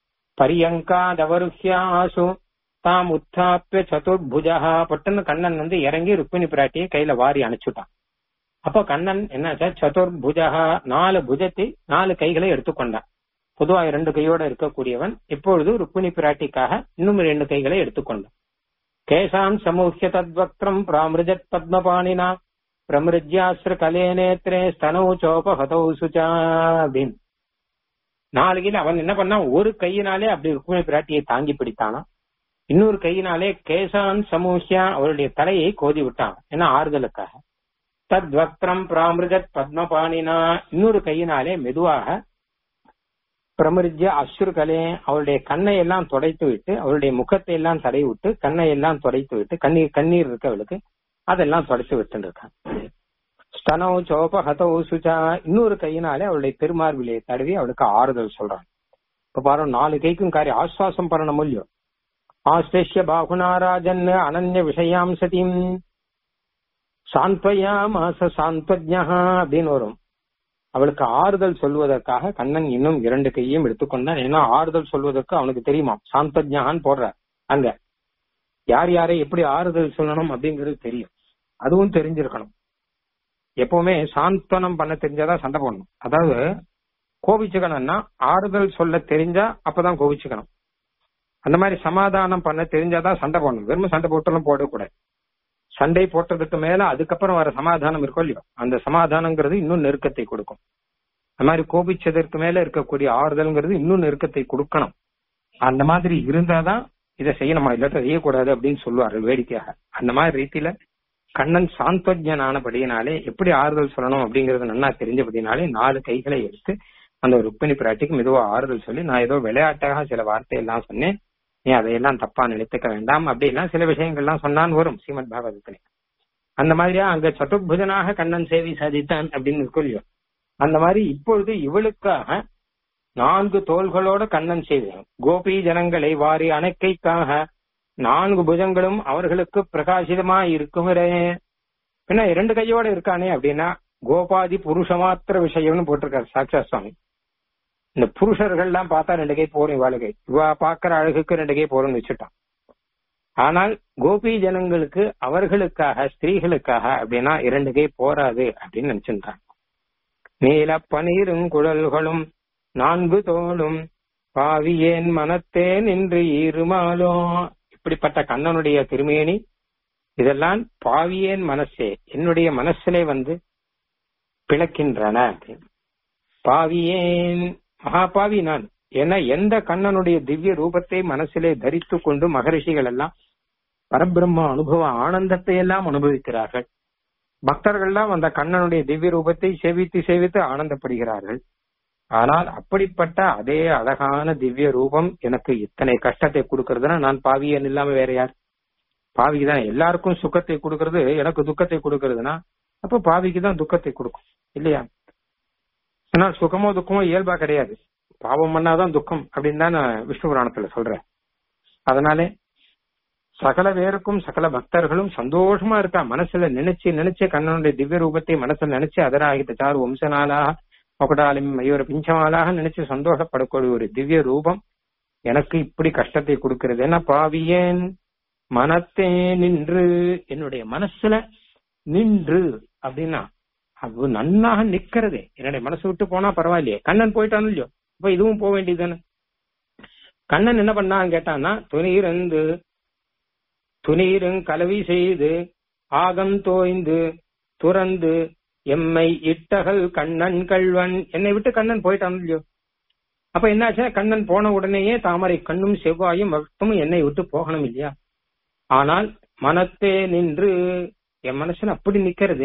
பரியங்காதவருஹ்யாசு தாம் உத்தாப்பிய சதுர்புஜா பட்டுன்னு கண்ணன் வந்து இறங்கி ருக்மிணி பிராட்டியை கையில வாரி அனுப்பிச்சுட்டான் அப்போ கண்ணன் என்னாச்சா சதுர்புஜா நாலு புஜத்தை நாலு கைகளை எடுத்துக்கொண்டான் பொதுவா இரண்டு கையோட இருக்கக்கூடியவன் இப்பொழுது ருக்மிணி பிராட்டிக்காக இன்னும் ரெண்டு கைகளை எடுத்துக்கொண்டான் கேசான் சமூஹ்ய தத்வக்திரம் பிராமிருஜத் பத்மபாணினா பிரமிருஜ்யாஸ்திர கலே நேத்திரே ஸ்தனௌ சோப ஹதௌ சுச்சா அப்படின்னு நாளைக்கு அவன் என்ன பண்ணான் ஒரு கையினாலே அப்படி ருக்மிணி பிராட்டியை தாங்கி பிடித்தானா இன்னொரு கையினாலே கேசான் சமூஹ்யா அவருடைய தலையை கோதி விட்டான் ஏன்னா ஆறுதலுக்காக தத் வக்திரம் பிராமிருஜத் பத்மபாணினா இன்னொரு கையினாலே மெதுவாக பிரமிருஜ்ய அஸ்ருகலே அவருடைய கண்ணை எல்லாம் துடைத்து விட்டு அவருடைய முகத்தை எல்லாம் தடை விட்டு கண்ணை எல்லாம் துடைத்து விட்டு கண்ணீர் கண்ணீர் இருக்கு அவளுக்கு அதெல்லாம் துடைத்து விட்டு இருக்கான் ஸ்தனோ சோப ஹதோ சுச்சா இன்னொரு கையினாலே அவளுடைய திருமார்பிலே தடவி அவளுக்கு ஆறுதல் சொல்றான் இப்ப பாரு நாலு கைக்கும் காரி ஆஸ்வாசம் பண்ணணும் இல்லையோ ஆஸ்லேஷ்ய பாகுனாராஜன் அனன்ய விஷயாம் சதிம் சாந்த்வயா மாச சாந்த்வஜா அப்படின்னு வரும் அவளுக்கு ஆறுதல் சொல்வதற்காக கண்ணன் இன்னும் இரண்டு கையும் எடுத்துக்கொண்டான் ஏன்னா ஆறுதல் சொல்வதற்கு அவனுக்கு தெரியுமா சாந்தஜான்னு போடுற அங்க யார் யாரை எப்படி ஆறுதல் சொல்லணும் அப்படிங்கிறது தெரியும் அதுவும் தெரிஞ்சிருக்கணும் எப்பவுமே சாந்தனம் பண்ண தெரிஞ்சாதான் சண்டை போடணும் அதாவது கோபிச்சுக்கணும்னா ஆறுதல் சொல்ல தெரிஞ்சா அப்பதான் கோபிச்சுக்கணும் அந்த மாதிரி சமாதானம் பண்ண தெரிஞ்சாதான் சண்டை போடணும் வெறும் சண்டை போட்டாலும் போடக்கூடாது சண்டை போட்டதுக்கு மேல அதுக்கப்புறம் வர சமாதானம் இருக்கும் இல்லையோ அந்த சமாதானங்கிறது இன்னும் நெருக்கத்தை கொடுக்கும் அந்த மாதிரி கோபிச்சதற்கு மேல இருக்கக்கூடிய ஆறுதல்ங்கிறது இன்னும் நெருக்கத்தை கொடுக்கணும் அந்த மாதிரி இருந்தாதான் இதை செய்யணுமா இல்லாட்ட செய்யக்கூடாது அப்படின்னு சொல்லுவார்கள் வேடிக்கையாக அந்த மாதிரி ரீதியில கண்ணன் சாந்தோஜனானபடியினாலே எப்படி ஆறுதல் சொல்லணும் அப்படிங்கறது நன்னா தெரிஞ்சபடினாலே நாலு கைகளை எடுத்து அந்த ருக்மிணி பிராட்டிக்கு மெதுவா ஆறுதல் சொல்லி நான் ஏதோ விளையாட்டாக சில வார்த்தை எல்லாம் சொன்னேன் நீ அதையெல்லாம் தப்பா நினைத்துக்க வேண்டாம் அப்படிலாம் சில விஷயங்கள்லாம் சொன்னான் வரும் ஸ்ரீமத் பாகவதத்திலே அந்த மாதிரியா அங்க சதுர்புஜனாக கண்ணன் சேவை சாதித்தான் அப்படின்னு இருக்கும் இல்லையோ அந்த மாதிரி இப்பொழுது இவளுக்காக நான்கு தோள்களோட கண்ணன் செய்தான் கோபி ஜனங்களை வாரி அணைக்கைக்காக நான்கு புஜங்களும் அவர்களுக்கு பிரகாசிதமா இருக்குமிரே பின்ன இரண்டு கையோட இருக்கானே அப்படின்னா கோபாதி புருஷ மாத்திர விஷயம்னு போட்டிருக்காரு சாட்சா சுவாமி இந்த புருஷர்கள்லாம் பார்த்தா ரெண்டு கை போறோம் இவாளுகை இவா பாக்குற அழகுக்கு ரெண்டு கை போறோம்னு வச்சுட்டான் ஆனால் கோபி ஜனங்களுக்கு அவர்களுக்காக ஸ்திரீகளுக்காக அப்படின்னா இரண்டு கை போராது அப்படின்னு நினைச்சிருந்தாங்க நீல பனீரும் குழல்களும் நான்கு தோளும் பாவியேன் மனத்தே நின்று ஈருமாலோ இப்படிப்பட்ட கண்ணனுடைய திருமேனி இதெல்லாம் பாவியேன் மனசே என்னுடைய மனசிலே வந்து பிளக்கின்றன பாவியேன் மகாபாவி நான் என எந்த கண்ணனுடைய திவ்ய ரூபத்தை மனசிலே தரித்து கொண்டு மகரிஷிகள் எல்லாம் பரபிரம்ம அனுபவ ஆனந்தத்தை எல்லாம் அனுபவிக்கிறார்கள் பக்தர்கள்லாம் அந்த கண்ணனுடைய திவ்ய ரூபத்தை சேவித்து சேவித்து ஆனந்தப்படுகிறார்கள் ஆனால் அப்படிப்பட்ட அதே அழகான திவ்ய ரூபம் எனக்கு இத்தனை கஷ்டத்தை கொடுக்கறதுன்னா நான் பாவியன் இல்லாம வேற யார் பாவிக்கு தான் எல்லாருக்கும் சுகத்தை கொடுக்கறது எனக்கு துக்கத்தை கொடுக்கறதுன்னா அப்ப பாவிக்கு தான் துக்கத்தை கொடுக்கும் இல்லையா ஆனால் சுகமோ துக்கமோ இயல்பா கிடையாது பாவம் பண்ணாதான் துக்கம் அப்படின்னு தான் நான் விஷ்ணு புராணத்துல சொல்றேன் அதனாலே சகல பேருக்கும் சகல பக்தர்களும் சந்தோஷமா இருக்கா மனசுல நினைச்சு நினைச்சு கண்ணனுடைய திவ்ய ரூபத்தை மனசுல நினைச்சு அதராகித்த சாரு வம்சநாளாக ஒகடாலும் மயூர பிஞ்சமாலாக நினைச்சு சந்தோஷப்படக்கூடிய ஒரு திவ்ய ரூபம் எனக்கு இப்படி கஷ்டத்தை கொடுக்கிறது என்ன பாவியேன் மனத்தே நின்று என்னுடைய மனசுல நின்று அப்படின்னா அது நன்னாக நிக்கிறதே என்னுடைய மனசு விட்டு போனா பரவாயில்லையே கண்ணன் போயிட்டான் இல்லையோ இப்ப இதுவும் போக வேண்டியதுதானே கண்ணன் என்ன பண்ணான்னு கேட்டான்னா துணியிருந்து துணீருங் கலவி செய்து ஆகம் தோய்ந்து துறந்து எம்மை இட்டகல் கண்ணன் கள்வன் என்னை விட்டு கண்ணன் போயிட்டான் இல்லையோ அப்ப என்னாச்சு கண்ணன் போன உடனேயே தாமரை கண்ணும் செவ்வாயும் மட்டும் என்னை விட்டு போகணும் இல்லையா ஆனால் மனத்தே நின்று என் மனசுல அப்படி நிக்கிறது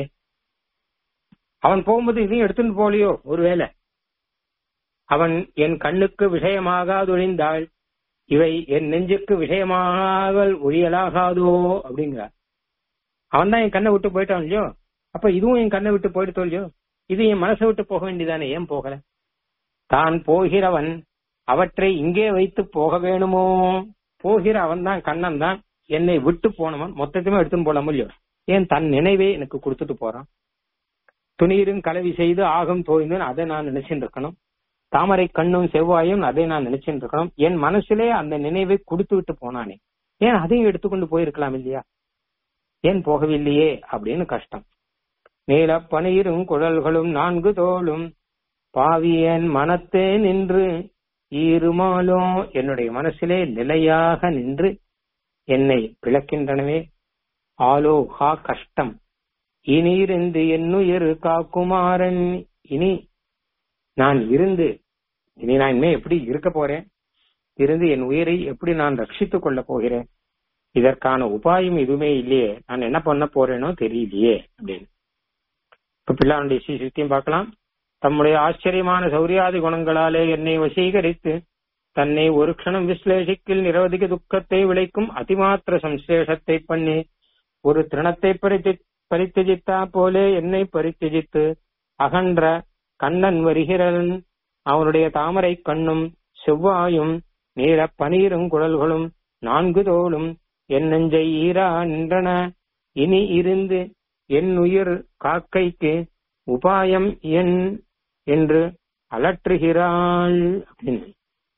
அவன் போகும்போது இதையும் எடுத்துட்டு போலியோ ஒருவேளை அவன் என் கண்ணுக்கு விஷயமாகாதொழிந்தாள் இவை என் நெஞ்சுக்கு விஷயமாக ஒழியலாகாதோ அப்படிங்கிறார் அவன் தான் என் கண்ணை விட்டு போயிட்டான் இல்லையோ அப்ப இதுவும் என் கண்ணை விட்டு போயிட்டு இல்லையோ இது என் மனசை விட்டு போக வேண்டியதானே ஏன் போகல தான் போகிறவன் அவற்றை இங்கே வைத்து போக வேணுமோ போகிற அவன் தான் கண்ணன் தான் என்னை விட்டு போனவன் மொத்தத்தையுமே எடுத்துன்னு போல முடியும் ஏன் தன் நினைவே எனக்கு கொடுத்துட்டு போறான் துணீரும் கலவி செய்து ஆகம் தோய்ந்துன்னு அதை நான் நினைச்சுட்டு இருக்கணும் தாமரை கண்ணும் செவ்வாயும் அதை நான் நினைச்சுட்டு இருக்கணும் என் மனசுலே அந்த நினைவை கொடுத்து விட்டு போனானே ஏன் அதையும் எடுத்துக்கொண்டு போயிருக்கலாம் இல்லையா ஏன் போகவில்லையே அப்படின்னு கஷ்டம் நீல பனீரும் குழல்களும் நான்கு தோளும் பாவியன் மனத்தே நின்று ஈருமாலும் என்னுடைய மனசிலே நிலையாக நின்று என்னை பிளக்கின்றனவே ஆலோ ஹா கஷ்டம் இனியிருந்து என்னுயிர் காக்குமாறன் இனி நான் இருந்து இனி நான் இனிமே எப்படி இருக்க போறேன் இருந்து என் உயிரை எப்படி நான் ரட்சித்துக் கொள்ள போகிறேன் இதற்கான உபாயம் எதுவுமே இல்லையே நான் என்ன பண்ண போறேனோ தெரியலையே அப்படின்னு இப்ப பிள்ளாருடைய சித்தியும் பார்க்கலாம் தம்முடைய ஆச்சரியமான சௌரியாதி குணங்களாலே என்னை வசீகரித்து தன்னை ஒரு க்ஷணம் விஸ்லேஷிக்கில் நிரவதிக துக்கத்தை விளைக்கும் அதிமாத்திர சம்சேஷத்தை பண்ணி ஒரு திருணத்தை பரித்தி பரித்தஜித்தா போலே என்னை பரித்தஜித்து அகன்ற கண்ணன் வருகிறன் அவனுடைய தாமரை கண்ணும் செவ்வாயும் நீல பனீரும் குழல்களும் நான்கு தோளும் என் நெஞ்சை ஈரா நின்றன இனி இருந்து என் உயிர் காக்கைக்கு உபாயம் என் என்று அலற்றுகிறாள் அப்படின்னு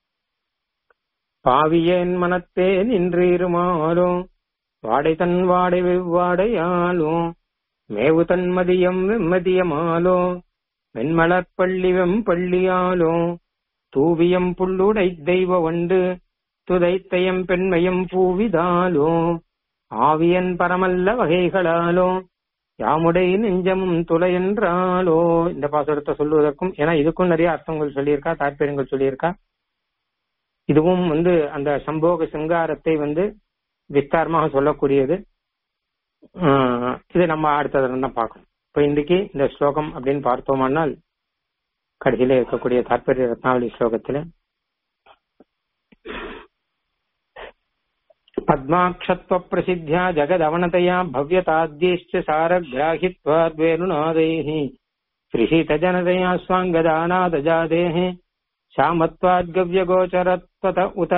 பாவியேன் மனத்தே நின்றீருமாலும் வாடை தன் வாடை வெவ்வாடையாலும் மேவு தன்மதியம் வெம்மதியமாலோ வெண்மலர்பள்ளி வெம்பள்ளியாலோ தூவியம் புள்ளுடை தெய்வ வண்டு துதைத்தயம் பெண்மையும் பூவிதாலோ ஆவியன் பரமல்ல வகைகளாலோ யாமுடை நெஞ்சமும் துளை என்றாலோ இந்த பாசுரத்தை சொல்லுவதற்கும் ஏன்னா இதுக்கும் நிறைய அர்த்தங்கள் சொல்லியிருக்கா தாற்பயங்கள் சொல்லியிருக்கா இதுவும் வந்து அந்த சம்போக சிங்காரத்தை வந்து விஸ்தாரமாக சொல்லக்கூடியது ஆஹ் இது நம்ம அடுத்த தடவை தான் பார்க்கணும் இப்ப இன்னைக்கு இந்த ஸ்லோகம் அப்படின்னு பார்த்தோமானால் கடைசியில இருக்கக்கூடிய தாற்பரிய ரத்னாவளி ஸ்லோகத்துல பத்மாட்சத்வ பிரசித்தியா ஜகதவனதயா பவ்யதாத்யைश्च சாரग्राहित्वाद्वेरुणादैः श्रीशीतजनतया स्वाङ्गदानादजादेः श्यामत्वाद्गव्यगोचरत्वत उत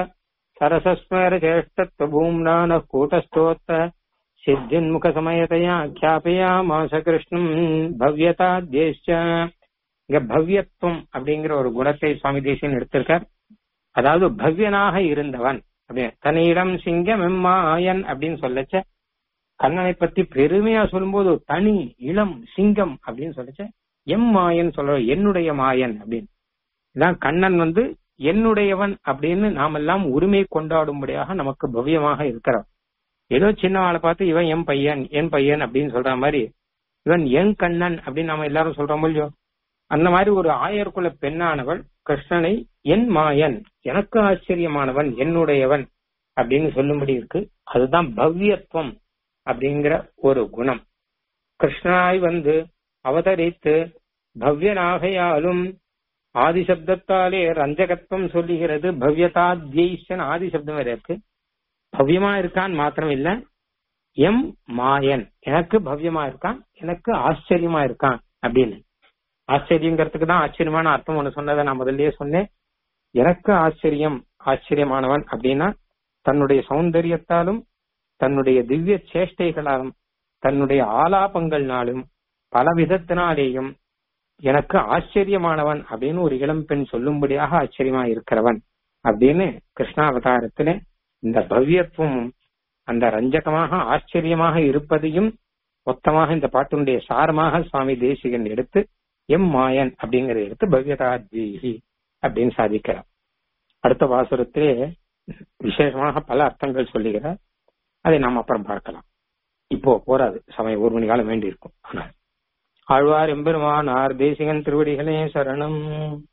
सरसस्मरचेष्टत्वभूम्ना नः कूटस्थोत्त सिद्धिन्मुखसमयतया ख्यापयामास கிருஷ்ணம் பவ்யதாத்யைश्च இங்க பவ்யத்துவம் அப்படிங்கிற ஒரு குணத்தை சுவாமி தேசியன் எடுத்திருக்கார் அதாவது பவ்யனாக இருந்தவன் அப்படின்னு தன்னிடம் சிங்கம் எம்மாயன் அப்படின்னு சொல்லச்ச கண்ணனை பத்தி பெருமையா சொல்லும்போது தனி இளம் சிங்கம் அப்படின்னு சொல்லச்ச எம் மாயன் சொல்ற என்னுடைய மாயன் அப்படின்னு இதான் கண்ணன் வந்து என்னுடையவன் அப்படின்னு நாமெல்லாம் உரிமை கொண்டாடும்படியாக நமக்கு பவ்யமாக இருக்கிறான் ஏதோ சின்ன ஆளை பார்த்து இவன் என் பையன் என் பையன் அப்படின்னு சொல்ற மாதிரி இவன் என் கண்ணன் அப்படின்னு நாம எல்லாரும் சொல்றோம் இல்லையோ அந்த மாதிரி ஒரு ஆயர்குல பெண்ணானவள் கிருஷ்ணனை என் மாயன் எனக்கு ஆச்சரியமானவன் என்னுடையவன் அப்படின்னு சொல்லும்படி இருக்கு அதுதான் பவ்யத்துவம் அப்படிங்கிற ஒரு குணம் கிருஷ்ணனாய் வந்து அவதரித்து பவ்யனாகையாலும் ஆதிசப்தத்தாலே ரஞ்சகத்துவம் சொல்லுகிறது பவ்யதாத்யைஷன் ஆதிசப்தம் வேற இருக்கு பவ்யமா இருக்கான் மாத்திரம் இல்ல எம் மாயன் எனக்கு பவ்யமா இருக்கான் எனக்கு ஆச்சரியமா இருக்கான் அப்படின்னு ஆச்சரியங்கிறதுக்கு தான் ஆச்சரியமான அர்த்தம் ஒண்ணு சொன்னதை நான் முதல்லயே சொன்னேன் எனக்கு ஆச்சரியம் ஆச்சரியமானவன் அப்படின்னா தன்னுடைய சௌந்தரியத்தாலும் தன்னுடைய திவ்ய சேஷ்டைகளாலும் தன்னுடைய ஆலாபங்கள்னாலும் பல விதத்தினாலேயும் எனக்கு ஆச்சரியமானவன் அப்படின்னு ஒரு இளம் பெண் சொல்லும்படியாக ஆச்சரியமா இருக்கிறவன் அப்படின்னு கிருஷ்ணாவதாரத்திலே இந்த பவ்யத்துவமும் அந்த ரஞ்சகமாக ஆச்சரியமாக இருப்பதையும் மொத்தமாக இந்த பாட்டினுடைய சாரமாக சுவாமி தேசிகன் எடுத்து எம் மாயன் அப்படிங்கறத எடுத்து பவ்யதாஜி அப்படின்னு சாதிக்கிறார் அடுத்த வாசுரத்திலே விசேஷமாக பல அர்த்தங்கள் சொல்லுகிறார் அதை நாம் அப்புறம் பார்க்கலாம் இப்போ போராது சமயம் ஒரு மணி காலம் வேண்டி இருக்கும் ஆனால் ஆழ்வார் எம்பெருமானார் தேசிகன் திருவடிகளே சரணம்